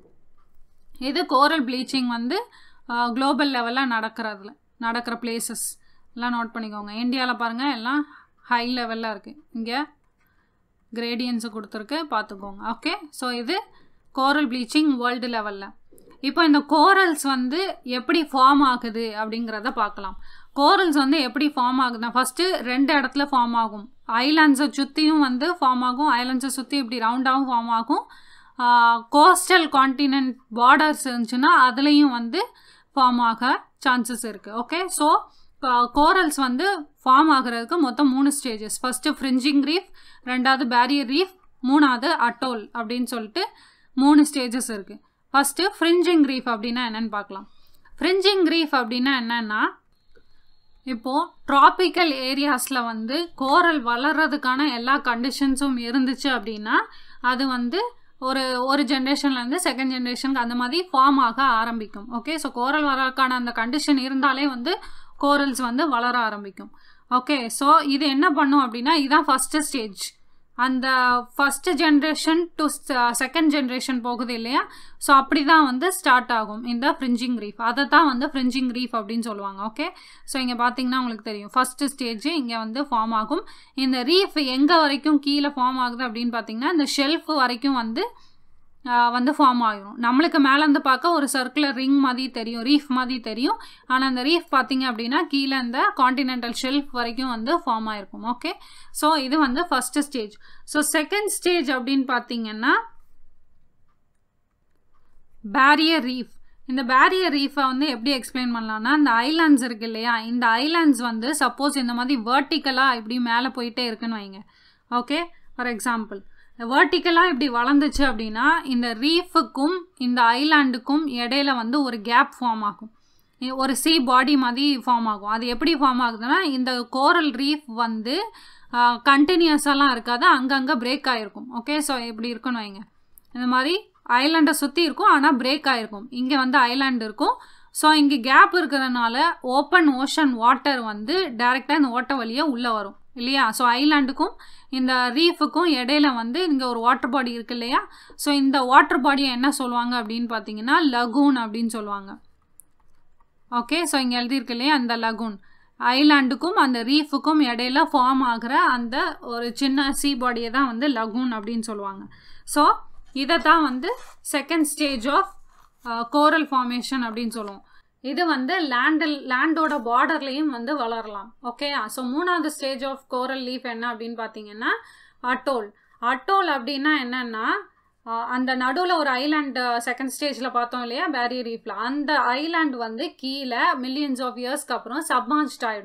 இது கோரல் ப்ளீச்சிங் வந்து குளோபல் லெவலில் நடக்கிறதுல நடக்கிற பிளேசஸ் எல்லாம் நோட் பண்ணிக்கோங்க இந்தியாவில் பாருங்கள் எல்லாம் ஹை லெவலில் இருக்குது இங்கே கிரேடியன்ஸை கொடுத்துருக்கு பார்த்துக்கோங்க ஓகே ஸோ இது கோரல் ப்ளீச்சிங் வேர்ல்டு லெவலில் இப்போ இந்த கோரல்ஸ் வந்து எப்படி ஃபார்ம் ஆகுது அப்படிங்கிறத பார்க்கலாம் கோரல்ஸ் வந்து எப்படி ஃபார்ம் ஆகுதுன்னா ஃபஸ்ட்டு ரெண்டு இடத்துல ஃபார்ம் ஆகும் ஐலாண்ட்ஸை சுற்றியும் வந்து ஃபார்ம் ஆகும் ஐலாண்ட்ஸை சுற்றி இப்படி ரவுண்டாகவும் ஃபார்ம் ஆகும் கோஸ்டல் கான்டினென்ட் பார்டர்ஸ் இருந்துச்சுன்னா அதுலேயும் வந்து ஃபார்ம் ஆக சான்சஸ் இருக்குது ஓகே ஸோ கோரல்ஸ் வந்து ஃபார்ம் ஆகிறதுக்கு மொத்தம் மூணு ஸ்டேஜஸ் ஃபஸ்ட்டு ஃப்ரிஞ்சிங் ரீஃப் ரெண்டாவது பேரியர் ரீஃப் மூணாவது அட்டோல் அப்படின்னு சொல்லிட்டு மூணு ஸ்டேஜஸ் இருக்குது ஃபஸ்ட்டு ஃப்ரிஞ்சிங் ரீஃப் அப்படின்னா என்னென்னு பார்க்கலாம் ஃப்ரிஞ்சிங் ரீஃப் அப்படின்னா என்னென்னா இப்போது ட்ராபிக்கல் ஏரியாஸில் வந்து கோரல் வளர்கிறதுக்கான எல்லா கண்டிஷன்ஸும் இருந்துச்சு அப்படின்னா அது வந்து ஒரு ஒரு ஜென்ரேஷன்லேருந்து செகண்ட் ஜென்ரேஷனுக்கு அந்த மாதிரி ஃபார்ம் ஆக ஆரம்பிக்கும் ஓகே ஸோ கோரல் வளர்க்கான அந்த கண்டிஷன் இருந்தாலே வந்து கோரல்ஸ் வந்து வளர ஆரம்பிக்கும் ஓகே ஸோ இது என்ன பண்ணும் அப்படின்னா இதுதான் ஃபஸ்ட்டு ஸ்டேஜ் அந்த first generation to second generation போகுது இல்லையா ஸோ அப்படி தான் வந்து ஸ்டார்ட் ஆகும் இந்த ஃப்ரிஞ்சிங் ரீஃப் அதை தான் வந்து ஃப்ரிஞ்சிங் ரீஃப் அப்படின்னு சொல்லுவாங்க ஓகே ஸோ இங்கே பார்த்தீங்கன்னா உங்களுக்கு தெரியும் ஃபஸ்ட்டு ஸ்டேஜ் இங்கே வந்து ஃபார்ம் ஆகும் இந்த ரீஃப் எங்கே வரைக்கும் கீழே ஃபார்ம் ஆகுது அப்படின்னு பார்த்தீங்கன்னா இந்த ஷெல்ஃப் வரைக்கும் வந்து வந்து ஃபார்ம் ஆகிரும் நம்மளுக்கு மேலேருந்து பார்க்க ஒரு சர்க்குலர் ரிங் மாதிரி தெரியும் ரீஃப் மாதிரி தெரியும் ஆனால் அந்த ரீஃப் பார்த்தீங்க அப்படின்னா கீழே இந்த காண்டினென்டல் ஷெல்ஃப் வரைக்கும் வந்து ஃபார்ம் ஆகிருக்கும் ஓகே ஸோ இது வந்து first stage so second stage அப்படின்னு பார்த்தீங்கன்னா பேரியர் ரீஃப் இந்த பேரியர் ரீஃபை வந்து எப்படி எக்ஸ்பிளைன் பண்ணலாம்னா இந்த ஐலாண்ட்ஸ் இருக்கு இல்லையா இந்த ஐலாண்ட்ஸ் வந்து சப்போஸ் இந்த மாதிரி வேர்ட்டிக்கலாக இப்படி மேலே போயிட்டே இருக்குன்னு வைங்க ஓகே ஃபார் எக்ஸாம்பிள் வேர்ட்டிக்கலாக இப்படி வளர்ந்துச்சு அப்படின்னா இந்த ரீஃபுக்கும் இந்த ஐலாண்டுக்கும் இடையில வந்து ஒரு கேப் ஃபார்ம் ஆகும் ஒரு சி பாடி மாதிரி ஃபார்ம் ஆகும் அது எப்படி ஃபார்ம் ஆகுதுன்னா இந்த கோரல் ரீஃப் வந்து கண்டினியூஸாலாம் இருக்காது அங்கங்கே பிரேக் ஆகிருக்கும் ஓகே ஸோ இப்படி இருக்குன்னு வைங்க இந்த மாதிரி ஐலாண்டை சுற்றி இருக்கும் ஆனால் பிரேக் ஆகிருக்கும் இங்கே வந்து ஐலாண்டு இருக்கும் ஸோ இங்கே கேப் இருக்கிறதுனால ஓப்பன் ஓஷன் வாட்டர் வந்து டைரெக்டாக இந்த ஓட்ட வழியாக உள்ளே வரும் இல்லையா ஸோ ஐலாண்டுக்கும் இந்த ரீஃபுக்கும் இடையில வந்து இங்கே ஒரு வாட்டர் பாடி இருக்கு இல்லையா ஸோ இந்த வாட்டர் பாடியை என்ன சொல்லுவாங்க அப்படின்னு பார்த்தீங்கன்னா லகூன் அப்படின்னு சொல்லுவாங்க ஓகே ஸோ இங்கே எழுதியிருக்கு இல்லையா அந்த லகூன் ஐலாண்டுக்கும் அந்த ரீஃபுக்கும் இடையில ஃபார்ம் ஆகிற அந்த ஒரு சின்ன சீ பாடியை தான் வந்து லகூன் அப்படின்னு சொல்லுவாங்க ஸோ இதை தான் வந்து second stage of coral formation அப்படின்னு சொல்லுவோம் இது வந்து லேண்டில் லேண்டோட பார்டர்லேயும் வந்து வளரலாம் ஓகே ஸோ மூணாவது ஸ்டேஜ் ஆஃப் கோரல் லீஃப் என்ன அப்படின்னு பார்த்தீங்கன்னா அட்டோல் அட்டோல் அப்படின்னா என்னென்னா அந்த நடுவில் ஒரு ஐலாண்ட் செகண்ட் ஸ்டேஜில் பார்த்தோம் இல்லையா பேரியர் ரீஃபில் அந்த ஐலாண்ட் வந்து கீழே மில்லியன்ஸ் ஆஃப் இயர்ஸ்க்கு அப்புறம் சப்மார்ஜ்ட் ஆகிடும்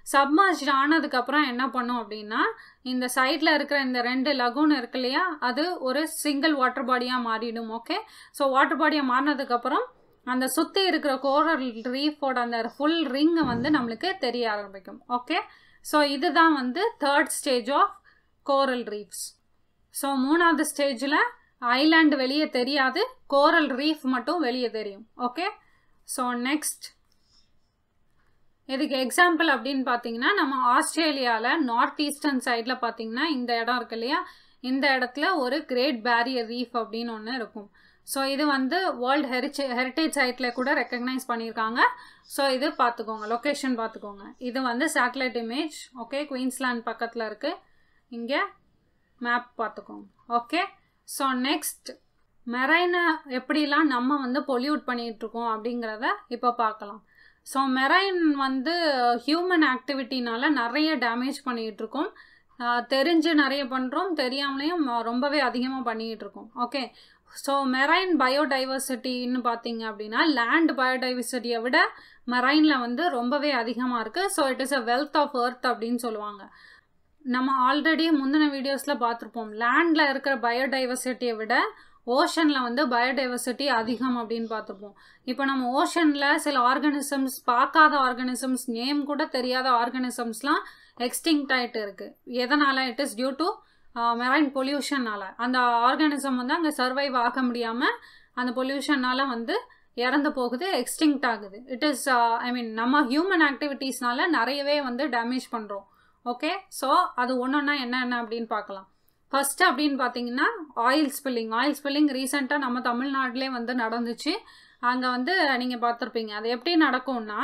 சப்மர்ஜ் ஆனதுக்கப்புறம் என்ன பண்ணும் அப்படின்னா இந்த சைடில் இருக்கிற இந்த ரெண்டு லகூன் இருக்கு இல்லையா அது ஒரு சிங்கிள் வாட்டர் பாடியாக மாறிடும் ஓகே ஸோ வாட்டர் பாடியாக மாறினதுக்கப்புறம் அந்த சுற்றி இருக்கிற கோரல் ரீஃபோட அந்த ஃபுல் ரிங்கை வந்து நம்மளுக்கு தெரிய ஆரம்பிக்கும் ஓகே ஸோ இதுதான் வந்து third stage of coral reefs so மூணாவது ஸ்டேஜில் ஐலாண்டு வெளியே தெரியாது கோரல் ரீஃப் மட்டும் வெளியே தெரியும் ஓகே ஸோ நெக்ஸ்ட் இதுக்கு எக்ஸாம்பிள் அப்படின்னு பார்த்தீங்கன்னா நம்ம ஆஸ்திரேலியாவில் நார்த் ஈஸ்டர்ன் சைடில் பார்த்தீங்கன்னா இந்த இடம் இருக்கு இல்லையா இந்த இடத்துல ஒரு கிரேட் பேரியர் ரீஃப் அப்படின்னு ஒன்று இருக்கும் ஸோ இது வந்து வேர்ல்டு ஹெரிச்சே ஹெரிட்டேஜ் சைட்டில் கூட ரெக்கக்னைஸ் பண்ணியிருக்காங்க ஸோ இது பார்த்துக்கோங்க லொக்கேஷன் பார்த்துக்கோங்க இது வந்து சேட்டலைட் இமேஜ் ஓகே குயின்ஸ்லாண்ட் பக்கத்தில் இருக்குது இங்கே மேப் பார்த்துக்கோங்க ஓகே ஸோ நெக்ஸ்ட் மெரைனை எப்படிலாம் நம்ம வந்து பொல்யூட் பண்ணிகிட்ருக்கோம் அப்படிங்கிறத இப்போ பார்க்கலாம் ஸோ மெரைன் வந்து ஹியூமன் ஆக்டிவிட்டினால நிறைய டேமேஜ் பண்ணிகிட்டு இருக்கோம் தெரிஞ்சு நிறைய பண்ணுறோம் தெரியாமலேயும் ரொம்பவே அதிகமாக பண்ணிக்கிட்டு இருக்கோம் ஓகே ஸோ மெரைன் பயோடைவர்சிட்டின்னு பார்த்தீங்க அப்படின்னா லேண்ட் பயோடைவர்சிட்டியை விட மெரைனில் வந்து ரொம்பவே அதிகமாக இருக்குது so it is a wealth of earth அப்படின்னு சொல்லுவாங்க நம்ம ஆல்ரெடி முந்தின வீடியோஸில் பார்த்துருப்போம் லேண்டில் இருக்கிற பயோடைவர்சிட்டியை விட ஓஷனில் வந்து பயோடைவர்சிட்டி அதிகம் அப்படின்னு பார்த்துப்போம் இப்போ நம்ம ஓஷனில் சில ஆர்கானிசம்ஸ் பார்க்காத ஆர்கானிசம்ஸ் நேம் கூட தெரியாத ஆர்கானிசம்ஸ்லாம் எக்ஸ்டிங்க்ட் ஆகிட்டு இருக்குது எதனால் it is due to marine பொல்யூஷனால் அந்த ஆர்கானிசம் வந்து அங்கே சர்வைவ் ஆக முடியாமல் அந்த பொல்யூஷனால் வந்து இறந்து போகுது எக்ஸ்டிங்க்ட் ஆகுது இட் இஸ் ஐ மீன் நம்ம ஹியூமன் ஆக்டிவிட்டீஸ்னால நிறையவே வந்து டேமேஜ் பண்ணுறோம் ஓகே ஸோ அது ஒன்று ஒன்றா என்ன என்ன அப்படின்னு பார்க்கலாம் ஃபஸ்ட்டு அப்படின்னு பார்த்தீங்கன்னா ஆயில் ஸ்பில்லிங் ஆயில் ஸ்பில்லிங் ரீசெண்டாக நம்ம தமிழ்நாட்டிலே வந்து நடந்துச்சு அங்கே வந்து நீங்கள் பார்த்துருப்பீங்க அது எப்படி நடக்கும்னா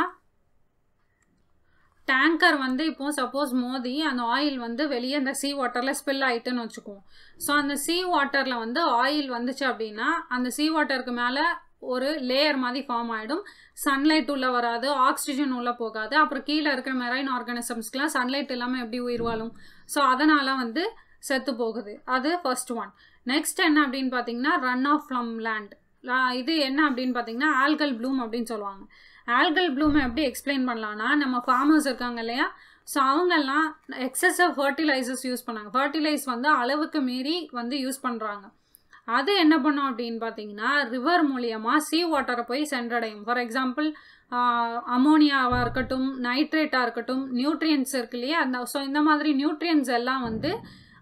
டேங்கர் வந்து இப்போ சப்போஸ் மோதி அந்த ஆயில் வந்து வெளியே அந்த சீ வாட்டரில் ஸ்பில் ஆகிட்டுன்னு வச்சுக்குவோம் ஸோ அந்த சீ வாட்டரில் வந்து ஆயில் வந்துச்சு அப்படின்னா அந்த சீ வாட்டருக்கு மேலே ஒரு லேயர் மாதிரி ஃபார்ம் ஆகிடும் சன்லைட் உள்ளே வராது ஆக்சிஜன் உள்ளே போகாது அப்புறம் கீழே இருக்கிற மெரைன் ஆர்கானிசம்ஸ்க்கெலாம் சன்லைட் இல்லாமல் எப்படி உயிர் வாழும் ஸோ அதனால் வந்து செத்து போகுது அது ஃபர்ஸ்ட் ஒன் நெக்ஸ்ட் என்ன அப்படின்னு பார்த்தீங்கன்னா ரன் ஆஃப் ஃப்ளம் லேண்ட் இது என்ன அப்படின்னு பார்த்தீங்கன்னா ஆல்கல் ப்ளூம் அப்படின்னு சொல்லுவாங்க ஆல்கல் ப்ளூமை எப்படி எக்ஸ்பிளைன் பண்ணலான்னா நம்ம ஃபார்மர்ஸ் இருக்காங்க இல்லையா ஸோ அவங்கெல்லாம் எக்ஸசிவ் ஃபர்டிலைசர்ஸ் யூஸ் பண்ணாங்க ஃபர்டிலைஸ் வந்து அளவுக்கு மீறி வந்து யூஸ் பண்ணுறாங்க அது என்ன பண்ணும் அப்படின்னு பார்த்தீங்கன்னா ரிவர் மூலியமாக சீ வாட்டரை போய் சென்றடையும் ஃபார் எக்ஸாம்பிள் அமோனியாவாக இருக்கட்டும் நைட்ரேட்டாக இருக்கட்டும் நியூட்ரியன்ஸ் இருக்கு இல்லையா அந்த ஸோ இந்த மாதிரி நியூட்ரியன்ஸ் எல்லாம் வந்து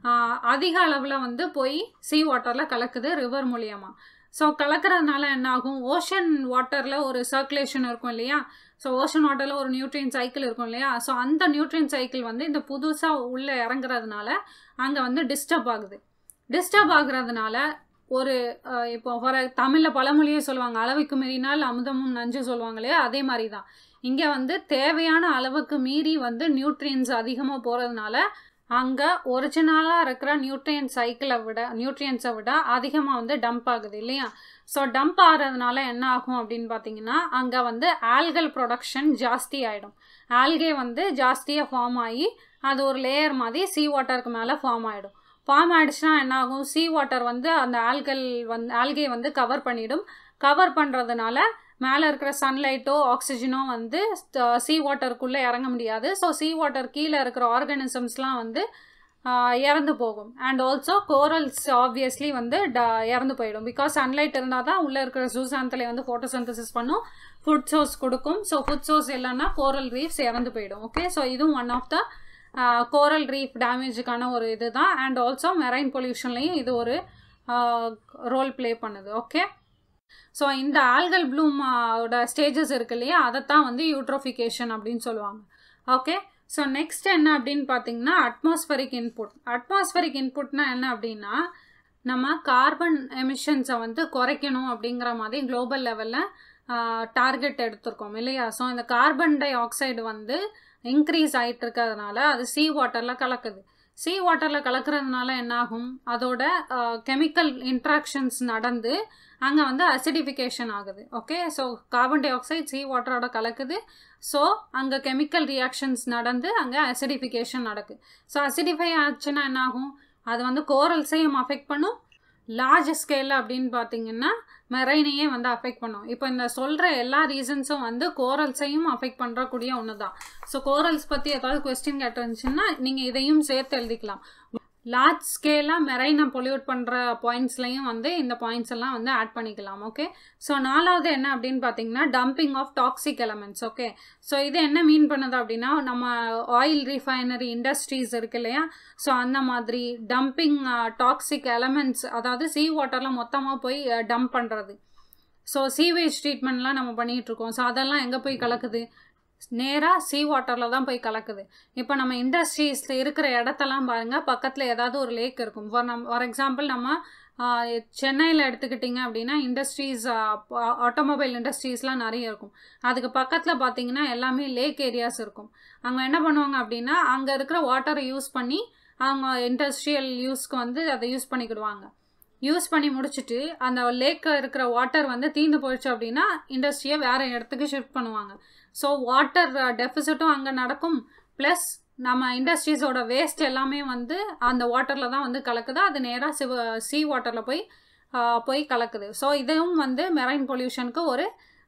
அதிக அளவில் வந்து போய் சீ வாட்டரில் கலக்குது ரிவர் மூலியமாக ஸோ கலக்கிறதுனால என்ன ஆகும் ஓஷன் வாட்டரில் ஒரு சர்க்குலேஷன் இருக்கும் இல்லையா ஸோ ஓஷன் வாட்டரில் ஒரு நியூட்ரியன் சைக்கிள் இருக்கும் இல்லையா ஸோ அந்த நியூட்ரியன் சைக்கிள் வந்து இந்த புதுசாக உள்ளே இறங்குறதுனால அங்கே வந்து டிஸ்டர்ப் ஆகுது டிஸ்டர்ப் ஆகுறதுனால ஒரு இப்போ ஃபார் தமிழில் பழமொழியே சொல்லுவாங்க அளவுக்கு மீறினால் அமுதமும் நஞ்சு சொல்லுவாங்க இல்லையா அதே மாதிரி தான் இங்கே வந்து தேவையான அளவுக்கு மீறி வந்து நியூட்ரியன்ஸ் அதிகமாக போகிறதுனால அங்கே ஒரிஜினலாக இருக்கிற நியூட்ரியன் சைக்கிளை விட நியூட்ரியன்ஸை விட அதிகமாக வந்து டம்ப் ஆகுது இல்லையா ஸோ டம்ப் ஆகிறதுனால என்ன ஆகும் அப்படின்னு பார்த்தீங்கன்னா அங்கே வந்து ஆல்கல் ப்ரொடக்ஷன் ஜாஸ்தி ஆகிடும் ஆல்கே வந்து ஜாஸ்தியாக ஃபார்ம் ஆகி அது ஒரு லேயர் மாதிரி சீ வாட்டருக்கு மேலே ஃபார்ம் ஆகிடும் ஃபார்ம் ஆகிடுச்சுன்னா என்ன ஆகும் சீ வாட்டர் வந்து அந்த ஆல்கல் வந்து ஆல்கே வந்து கவர் பண்ணிடும் கவர் பண்ணுறதுனால மேலே இருக்கிற சன்லைட்டோ ஆக்சிஜனோ வந்து சீ வாட்டருக்குள்ளே இறங்க முடியாது ஸோ சீ வாட்டர் கீழே இருக்கிற ஆர்கானிசம்ஸ்லாம் வந்து இறந்து போகும் அண்ட் ஆல்சோ கோரல்ஸ் ஆப்வியஸ்லி வந்து ட இறந்து போயிடும் பிகாஸ் சன்லைட் இருந்தால் தான் உள்ளே இருக்கிற ஜூசாந்தலை வந்து ஃபோட்டோசிந்தசிஸ் பண்ணும் ஃபுட் சோர்ஸ் கொடுக்கும் ஸோ ஃபுட் சோர்ஸ் இல்லைன்னா கோரல் ரீஃப்ஸ் இறந்து போயிடும் ஓகே ஸோ இதுவும் one of the coral reef டேமேஜுக்கான ஒரு இது தான் அண்ட் ஆல்சோ மெரைன் பொல்யூஷன்லேயும் இது ஒரு ரோல் ப்ளே பண்ணுது ஓகே ஸோ இந்த ஆல்கல் ப்ளூமோட ஸ்டேஜஸ் இருக்கு இல்லையா அதைத்தான் வந்து யூட்ரோஃபிகேஷன் அப்படின்னு சொல்லுவாங்க ஓகே ஸோ நெக்ஸ்ட் என்ன அப்படின்னு பார்த்தீங்கன்னா அட்மாஸ்பரிக் இன்புட் அட்மாஸ்பரிக் இன்புட்னா என்ன அப்படின்னா நம்ம கார்பன் எமிஷன்ஸை வந்து குறைக்கணும் அப்படிங்கிற மாதிரி குளோபல் லெவலில் டார்கெட் எடுத்திருக்கோம் இல்லையா ஸோ இந்த கார்பன் டை ஆக்சைடு வந்து இன்க்ரீஸ் ஆகிட்டு இருக்கிறதுனால அது சீ வாட்டரில் கலக்குது சீ வாட்டரில் கலக்கிறதுனால என்னாகும் அதோட கெமிக்கல் இன்ட்ராக்ஷன்ஸ் நடந்து அங்கே வந்து அசிடிஃபிகேஷன் ஆகுது okay so carbon dioxide sea வாட்டரோட கலக்குது ஸோ அங்கே கெமிக்கல் ரியாக்ஷன்ஸ் நடந்து அங்கே அசிடிஃபிகேஷன் நடக்குது ஸோ அசிடிஃபை ஆச்சுன்னா என்னாகும் அது வந்து கோரல்ஸையும் அஃபெக்ட் பண்ணும் லார்ஜ் ஸ்கேலில் அப்படின்னு பார்த்தீங்கன்னா மெரைனையே வந்து அஃபெக்ட் பண்ணும் இப்போ இந்த சொல்கிற எல்லா ரீசன்ஸும் வந்து கோரல்ஸையும் அஃபெக்ட் பண்ணுறக்கூடிய ஒன்று தான் ஸோ கோரல்ஸ் பற்றி ஏதாவது கொஸ்டின் கேட்டுருந்துச்சுன்னா நீங்கள் இதையும் சேர்த்து எழுதிக்கலாம் லார்ஜ் ஸ்கேலாக மெரைனை பொல்யூட் பண்ணுற பாயிண்ட்ஸ்லையும் வந்து இந்த பாயிண்ட்ஸ் எல்லாம் வந்து ஆட் பண்ணிக்கலாம் ஓகே ஸோ நாலாவது என்ன அப்படின்னு பார்த்தீங்கன்னா dumping of toxic elements okay so இது என்ன மீன் பண்ணுது அப்படின்னா நம்ம ஆயில் ரிஃபைனரி இண்டஸ்ட்ரீஸ் இருக்கு இல்லையா ஸோ அந்த மாதிரி டம்பிங் டாக்ஸிக் எலமெண்ட்ஸ் அதாவது சீ வாட்டரில் மொத்தமாக போய் டம்ப் பண்ணுறது ஸோ சீவேஜ் ட்ரீட்மெண்ட்லாம் நம்ம பண்ணிகிட்ருக்கோம் ஸோ அதெல்லாம் எங்கே போய் கலக்குது நேராக சீ வாட்டரில் தான் போய் கலக்குது இப்போ நம்ம இண்டஸ்ட்ரீஸில் இருக்கிற இடத்தெல்லாம் பாருங்கள் பக்கத்தில் ஏதாவது ஒரு லேக் இருக்கும் ஃபார் நம் ஃபார் எக்ஸாம்பிள் நம்ம சென்னையில் எடுத்துக்கிட்டிங்க அப்படின்னா இண்டஸ்ட்ரீஸ் ஆட்டோமொபைல் இண்டஸ்ட்ரீஸ்லாம் நிறைய இருக்கும் அதுக்கு பக்கத்தில் பார்த்தீங்கன்னா எல்லாமே லேக் ஏரியாஸ் இருக்கும் அங்கே என்ன பண்ணுவாங்க அப்படின்னா அங்கே இருக்கிற வாட்டரை யூஸ் பண்ணி அவங்க இண்டஸ்ட்ரியல் யூஸ்க்கு வந்து அதை யூஸ் பண்ணிக்கிடுவாங்க யூஸ் பண்ணி முடிச்சுட்டு அந்த லேக்கில் இருக்கிற வாட்டர் வந்து தீர்ந்து போயிடுச்சு அப்படின்னா இண்டஸ்ட்ரியை வேறு இடத்துக்கு ஷிஃப்ட் பண்ணுவாங்க ஸோ வாட்டர் டெஃபிசிட்டும் அங்கே நடக்கும் ப்ளஸ் நம்ம இண்டஸ்ட்ரீஸோட வேஸ்ட் எல்லாமே வந்து அந்த வாட்டரில் தான் வந்து கலக்குது அது நேராக சிவ சீ வாட்டரில் போய் போய் கலக்குது ஸோ இதுவும் வந்து மெரைன் பொல்யூஷனுக்கு ஒரு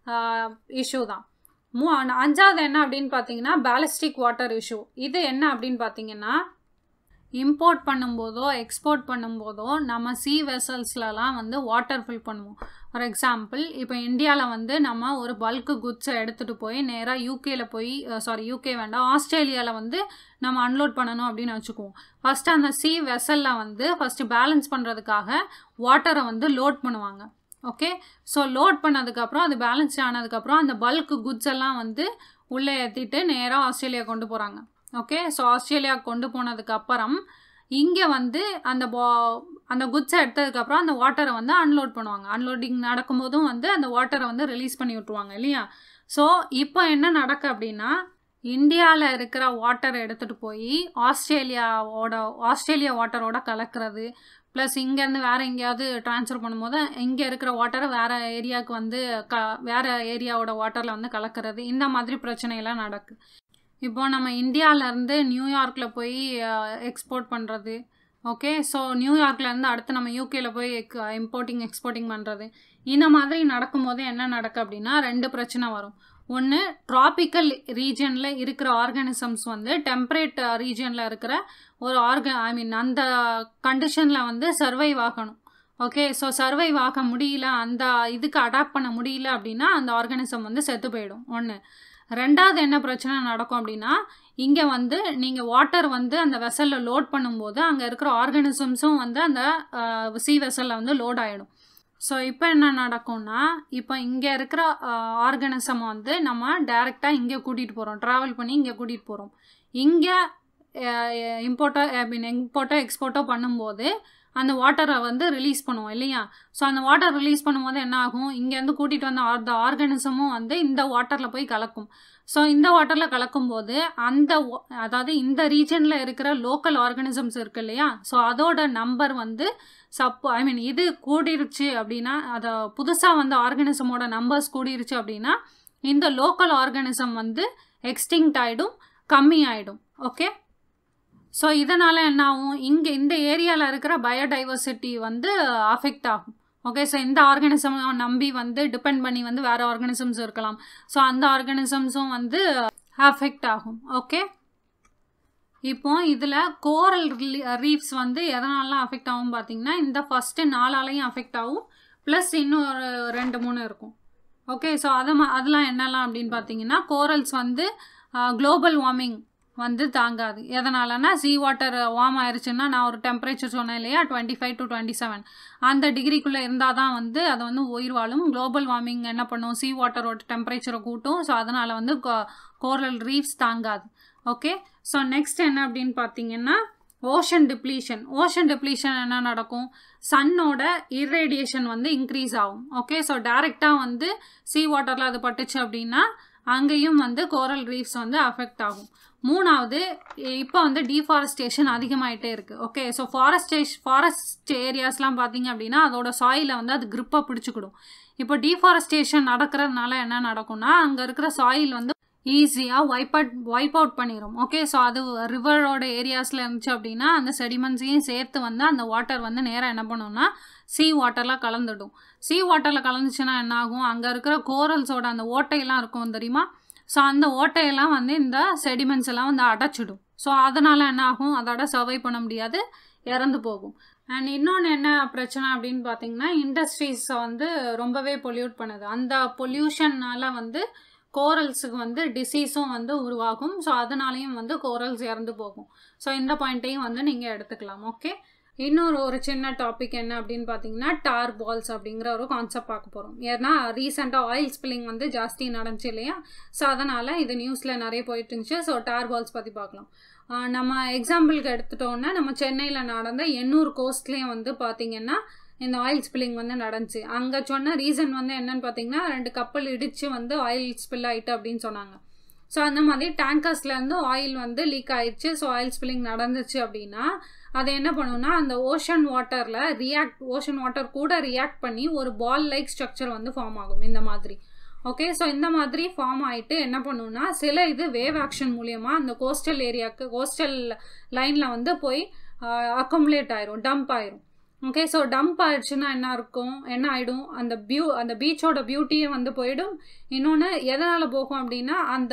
இஷ்யூ தான் மூ அஞ்சாவது என்ன அப்படின்னு பார்த்தீங்கன்னா பேலிஸ்டிக் வாட்டர் இஷ்யூ இது என்ன அப்படின்னு பார்த்தீங்கன்னா இம்போர்ட் பண்ணும்போதோ எக்ஸ்போர்ட் பண்ணும்போதோ நம்ம சி வெசல்ஸ்லலாம் வந்து வாட்டர் ஃபில் பண்ணுவோம் ஃபார் எக்ஸாம்பிள் இப்போ இந்தியாவில் வந்து நம்ம ஒரு பல்க்கு குட்ஸை எடுத்துகிட்டு போய் நேராக யூகேல போய் சாரி யூகே வேண்டாம் ஆஸ்திரேலியாவில் வந்து நம்ம அன்லோட் பண்ணணும் அப்படின்னு வச்சுக்குவோம் ஃபஸ்ட்டு அந்த சி வெசலில் வந்து ஃபஸ்ட்டு பேலன்ஸ் பண்ணுறதுக்காக வாட்டரை வந்து லோட் பண்ணுவாங்க ஓகே ஸோ லோட் பண்ணதுக்கப்புறம் அது பேலன்ஸ் ஆனதுக்கப்புறம் அந்த பல்க் குட்ஸ் எல்லாம் வந்து உள்ளே ஏற்றிட்டு நேராக ஆஸ்திரேலியா கொண்டு போகிறாங்க ஓகே ஸோ ஆஸ்திரேலியா கொண்டு போனதுக்கு அப்புறம் இங்கே வந்து அந்த பா அந்த குட்ஸை எடுத்ததுக்கப்புறம் அந்த வாட்டரை வந்து அன்லோட் பண்ணுவாங்க அன்லோடிங் நடக்கும்போதும் வந்து அந்த வாட்டரை வந்து ரிலீஸ் பண்ணி விட்ருவாங்க இல்லையா ஸோ இப்போ என்ன நடக்கு அப்படின்னா இந்தியாவில் இருக்கிற வாட்டரை எடுத்துகிட்டு போய் ஆஸ்திரேலியாவோட ஆஸ்திரேலியா வாட்டரோட கலக்கிறது ப்ளஸ் இங்கேருந்து வேறு எங்கேயாவது ட்ரான்ஸ்ஃபர் பண்ணும்போது இங்கே இருக்கிற வாட்டரை வேறு ஏரியாவுக்கு வந்து க வேறு ஏரியாவோட வாட்டரில் வந்து கலக்கிறது இந்த மாதிரி பிரச்சனையெல்லாம் நடக்கு இப்போ நம்ம இந்தியாவிலேருந்து நியூயார்க்கில் போய் எக்ஸ்போர்ட் பண்ணுறது ஓகே ஸோ நியூயார்க்லேருந்து அடுத்து நம்ம யூகேல போய் எக் இம்போர்ட்டிங் எக்ஸ்போர்ட்டிங் பண்ணுறது இந்த மாதிரி நடக்கும்போது என்ன நடக்கு அப்படின்னா ரெண்டு பிரச்சனை வரும் ஒன்று ட்ராபிக்கல் ரீஜனில் இருக்கிற ஆர்கானிசம்ஸ் வந்து டெம்பரேட் ரீஜனில் இருக்கிற ஒரு ஆர்க ஐ மீன் அந்த கண்டிஷனில் வந்து சர்வைவ் ஆகணும் ஓகே ஸோ சர்வைவ் ஆக முடியல அந்த இதுக்கு அடாப்ட் பண்ண முடியல அப்படின்னா அந்த ஆர்கானிசம் வந்து செத்து போயிடும் ஒன்று ரெண்டாவது என்ன பிரச்சனை நடக்கும் அப்படின்னா இங்கே வந்து நீங்கள் வாட்டர் வந்து அந்த வெசலில் லோட் பண்ணும்போது அங்கே இருக்கிற ஆர்கானிசம்ஸும் வந்து அந்த சி வெசலில் வந்து லோட் ஆகிடும் ஸோ இப்போ என்ன நடக்கும்னா இப்போ இங்கே இருக்கிற ஆர்கானிசம் வந்து நம்ம டைரெக்டாக இங்கே கூட்டிகிட்டு போகிறோம் ட்ராவல் பண்ணி இங்கே கூட்டிகிட்டு போகிறோம் இங்கே இம்போர்ட்டோ ஐ மீன் இம்போர்ட்டோ எக்ஸ்போர்ட்டோ பண்ணும்போது அந்த வாட்டரை வந்து ரிலீஸ் பண்ணுவோம் இல்லையா ஸோ அந்த வாட்டர் ரிலீஸ் பண்ணும்போது என்ன ஆகும் இங்கேருந்து கூட்டிகிட்டு வந்த அந்த ஆர்கானிசமும் வந்து இந்த வாட்டரில் போய் கலக்கும் ஸோ இந்த வாட்டரில் கலக்கும்போது அந்த அதாவது இந்த ரீஜனில் இருக்கிற லோக்கல் ஆர்கானிசம்ஸ் இருக்கு இல்லையா ஸோ அதோட நம்பர் வந்து சப்போ ஐ மீன் இது கூடிருச்சு அப்படின்னா அதை புதுசாக வந்த ஆர்கானிசமோட நம்பர்ஸ் கூடிருச்சு அப்படின்னா இந்த லோக்கல் ஆர்கானிசம் வந்து எக்ஸ்டிங்க்ட் ஆகிடும் கம்மி ஆகிடும் ஓகே ஸோ இதனால் என்ன ஆகும் இங்கே இந்த ஏரியாவில் இருக்கிற பயோடைவர்சிட்டி வந்து அஃபெக்ட் ஆகும் ஓகே ஸோ இந்த ஆர்கானிசம் நம்பி வந்து டிபெண்ட் பண்ணி வந்து வேறு ஆர்கானிசம்ஸ் இருக்கலாம் ஸோ அந்த ஆர்கானிசம்ஸும் வந்து அஃபெக்ட் ஆகும் ஓகே இப்போ இதில் கோரல் ரீஃப்ஸ் வந்து எதனாலாம் அஃபெக்ட் ஆகும் பார்த்தீங்கன்னா இந்த ஃபஸ்ட்டு நாலாலையும் அஃபெக்ட் ஆகும் ப்ளஸ் இன்னும் ஒரு ரெண்டு மூணு இருக்கும் ஓகே ஸோ அதை அதெல்லாம் என்னெல்லாம் அப்படின்னு பார்த்தீங்கன்னா கோரல்ஸ் வந்து குளோபல் வார்மிங் வந்து தாங்காது எதனாலனா சி வாட்டர் வார்ம் ஆயிடுச்சுன்னா நான் ஒரு டெம்பரேச்சர் சொன்னேன் இல்லையா twenty five to twenty seven அந்த டிகிரிக்குள்ளே இருந்தால் தான் வந்து அதை வந்து உயிர் வாழும் குளோபல் வார்மிங் என்ன பண்ணும் சி வாட்டரோட டெம்பரேச்சரை கூட்டும் ஸோ அதனால் வந்து கோரல் ரீஃப்ஸ் தாங்காது ஓகே ஸோ நெக்ஸ்ட் என்ன அப்படின்னு பார்த்தீங்கன்னா ஓஷன் டிப்ளீஷன் ஓஷன் டிப்ளீஷன் என்ன நடக்கும் சன்னோட இர்ரேடியேஷன் வந்து இன்க்ரீஸ் ஆகும் ஓகே ஸோ டைரெக்டாக வந்து சி வாட்டரில் அது பட்டுச்சு அப்படின்னா அங்கேயும் வந்து கோரல் ரீஃப்ஸ் வந்து அஃபெக்ட் ஆகும் மூணாவது இப்போ வந்து டீஃபாரஸ்டேஷன் அதிகமாயிட்டே இருக்குது ஓகே ஸோ ஃபாரஸ்டேஷ் ஃபாரஸ்ட் ஏரியாஸ்லாம் பார்த்தீங்க அப்படின்னா அதோட சாயிலை வந்து அது க்ரிப்பாக பிடிச்சிக்கிடும் இப்போ டீஃபாரஸ்டேஷன் நடக்கிறதுனால என்ன நடக்கும்னா அங்கே இருக்கிற சாயில் வந்து ஈஸியாக வைப் அவுட் வைப் அவுட் பண்ணிடும் ஓகே ஸோ அது ரிவரோட ஏரியாஸில் இருந்துச்சு அப்படின்னா அந்த செடிமெண்ட்ஸையும் சேர்த்து வந்து அந்த வாட்டர் வந்து நேராக என்ன பண்ணும்னா சீ வாட்டர்லாம் கலந்துடும் சீ வாட்டரில் கலந்துச்சுன்னா என்ன ஆகும் அங்கே இருக்கிற கோரல்ஸோட அந்த ஓட்டையெல்லாம் இருக்கும் தெரியுமா ஸோ அந்த ஓட்டையெல்லாம் வந்து இந்த செடிமெண்ட்ஸ் எல்லாம் வந்து அடைச்சிடும் ஸோ அதனால் என்ன ஆகும் அதோட சர்வை பண்ண முடியாது இறந்து போகும் அண்ட் இன்னொன்று என்ன பிரச்சனை அப்படின்னு பார்த்தீங்கன்னா இண்டஸ்ட்ரீஸை வந்து ரொம்பவே பொல்யூட் பண்ணுது அந்த பொல்யூஷன்னால் வந்து கோரல்ஸுக்கு வந்து டிசீஸும் வந்து உருவாகும் ஸோ அதனாலையும் வந்து கோரல்ஸ் இறந்து போகும் ஸோ இந்த பாயிண்ட்டையும் வந்து நீங்கள் எடுத்துக்கலாம் ஓகே இன்னொரு ஒரு சின்ன டாபிக் என்ன அப்படின்னு பார்த்தீங்கன்னா டார் பால்ஸ் அப்படிங்கிற ஒரு கான்செப்ட் பார்க்க போகிறோம் ஏன்னா ரீசெண்டாக ஆயில் ஸ்பில்லிங் வந்து ஜாஸ்தி நடந்துச்சு இல்லையா ஸோ அதனால் இது நியூஸில் நிறைய போயிட்டு இருந்துச்சு ஸோ டார் பால்ஸ் பற்றி பார்க்கலாம் நம்ம எக்ஸாம்பிளுக்கு எடுத்துட்டோன்னா நம்ம சென்னையில் நடந்த எண்ணூர் கோஸ்ட்லேயும் வந்து பார்த்திங்கன்னா இந்த ஆயில் ஸ்பில்லிங் வந்து நடந்துச்சு அங்கே சொன்ன ரீசன் வந்து என்னன்னு பார்த்தீங்கன்னா ரெண்டு கப்பல் இடித்து வந்து ஆயில் ஸ்பில் ஆகிட்டு அப்படின்னு சொன்னாங்க ஸோ அந்த மாதிரி டேங்கர்ஸ்லேருந்து ஆயில் வந்து லீக் ஆயிடுச்சு ஸோ ஆயில் ஸ்பில்லிங் நடந்துச்சு அப்படின்னா அதை என்ன பண்ணுன்னா அந்த ஓஷன் வாட்டரில் ரியாக்ட் ஓஷன் வாட்டர் கூட ரியாக்ட் பண்ணி ஒரு பால் லைக் ஸ்ட்ரக்சர் வந்து ஃபார்ம் ஆகும் இந்த மாதிரி ஓகே ஸோ இந்த மாதிரி ஃபார்ம் ஆகிட்டு என்ன பண்ணுன்னா சில இது வேவ் ஆக்ஷன் மூலியமாக அந்த கோஸ்டல் ஏரியாவுக்கு கோஸ்டல் லைனில் வந்து போய் அக்கமுலேட் ஆயிரும் டம்ப் ஆயிரும் ஓகே ஸோ டம்ப் ஆயிடுச்சுன்னா என்ன இருக்கும் என்ன ஆகிடும் அந்த பியூ அந்த பீச்சோட பியூட்டியே வந்து போயிடும் இன்னொன்று எதனால் போகும் அப்படின்னா அந்த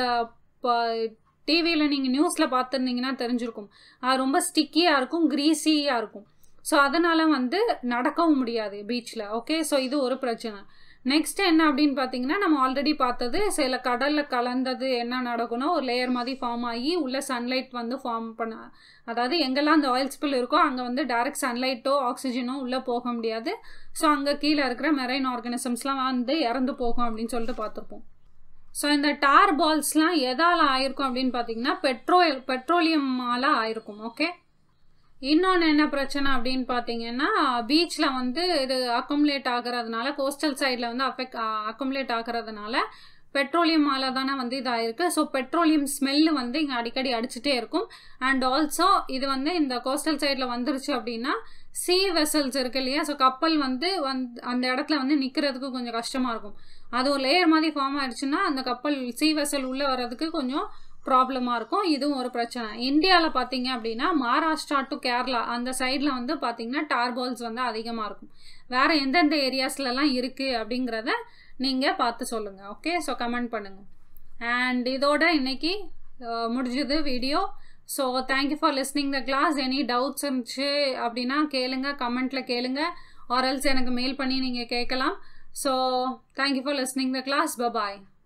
டிவியில் நீங்கள் நியூஸில் பார்த்துருந்தீங்கன்னா தெரிஞ்சிருக்கும் அது ரொம்ப ஸ்டிக்கியாக இருக்கும் க்ரீஸியாக இருக்கும் ஸோ அதனால் வந்து நடக்கவும் முடியாது பீச்சில் ஓகே ஸோ இது ஒரு பிரச்சனை நெக்ஸ்ட் என்ன அப்படின்னு பார்த்தீங்கன்னா நம்ம ஆல்ரெடி பார்த்தது சில கடலில் கலந்தது என்ன நடக்கும்னா ஒரு லேயர் மாதிரி ஃபார்ம் ஆகி உள்ள சன்லைட் வந்து ஃபார்ம் பண்ண அதாவது எங்கெல்லாம் அந்த ஆயில் ஸ்பில் இருக்கோ அங்கே வந்து டைரக்ட் சன்லைட்டோ ஆக்சிஜனோ உள்ளே போக முடியாது ஸோ அங்கே கீழே இருக்கிற மெரைன் ஆர்கனிசம்ஸ்லாம் வந்து இறந்து போகும் அப்படின்னு சொல்லிட்டு பார்த்துருப்போம் ஸோ இந்த டார் பால்ஸ்லாம் எதால் ஆயிருக்கும் அப்படின்னு பார்த்தீங்கன்னா பெட்ரோல் பெட்ரோலியமால் ஆயிருக்கும் ஓகே இன்னொன்று என்ன பிரச்சனை அப்படின்னு பார்த்தீங்கன்னா பீச்சில் வந்து இது அக்குமுலேட் ஆகிறதுனால கோஸ்டல் சைடில் வந்து அஃபெக்ட் அக்குமுலேட் ஆகிறதுனால பெட்ரோலியமால தானே வந்து இதாயிருக்கு ஸோ பெட்ரோலியம் ஸ்மெல்லு வந்து இங்கே அடிக்கடி அடிச்சுட்டே இருக்கும் அண்ட் ஆல்சோ இது வந்து இந்த கோஸ்டல் சைடில் வந்துருச்சு அப்படின்னா சி வெசல்ஸ் இருக்கு இல்லையா ஸோ கப்பல் வந்து வந் அந்த இடத்துல வந்து நிற்கிறதுக்கு கொஞ்சம் கஷ்டமாக இருக்கும் அது ஒரு லேயர் மாதிரி ஃபார்ம் ஆயிடுச்சுன்னா அந்த கப்பல் சி வெசல் உள்ளே வர்றதுக்கு கொஞ்சம் ப்ராப்ளமாக இருக்கும் இதுவும் ஒரு பிரச்சனை இந்தியாவில் பார்த்தீங்க அப்படின்னா மகாராஷ்டிரா டு கேரளா அந்த சைடில் வந்து பார்த்தீங்கன்னா டார்பால்ஸ் வந்து அதிகமாக இருக்கும் வேறு எந்தெந்த ஏரியாஸ்லலாம் இருக்குது அப்படிங்கிறத நீங்கள் பார்த்து சொல்லுங்கள் ஓகே ஸோ கமெண்ட் பண்ணுங்கள் அண்ட் இதோட இன்னைக்கு முடிஞ்சது video so thank you for listening the class any doubts இருந்துச்சு அப்படின்னா கேளுங்க கமெண்ட்டில் கேளுங்க ஆர்எல்ஸ் எனக்கு மெயில் பண்ணி நீங்கள் கேட்கலாம் so thank you for listening the class bye bye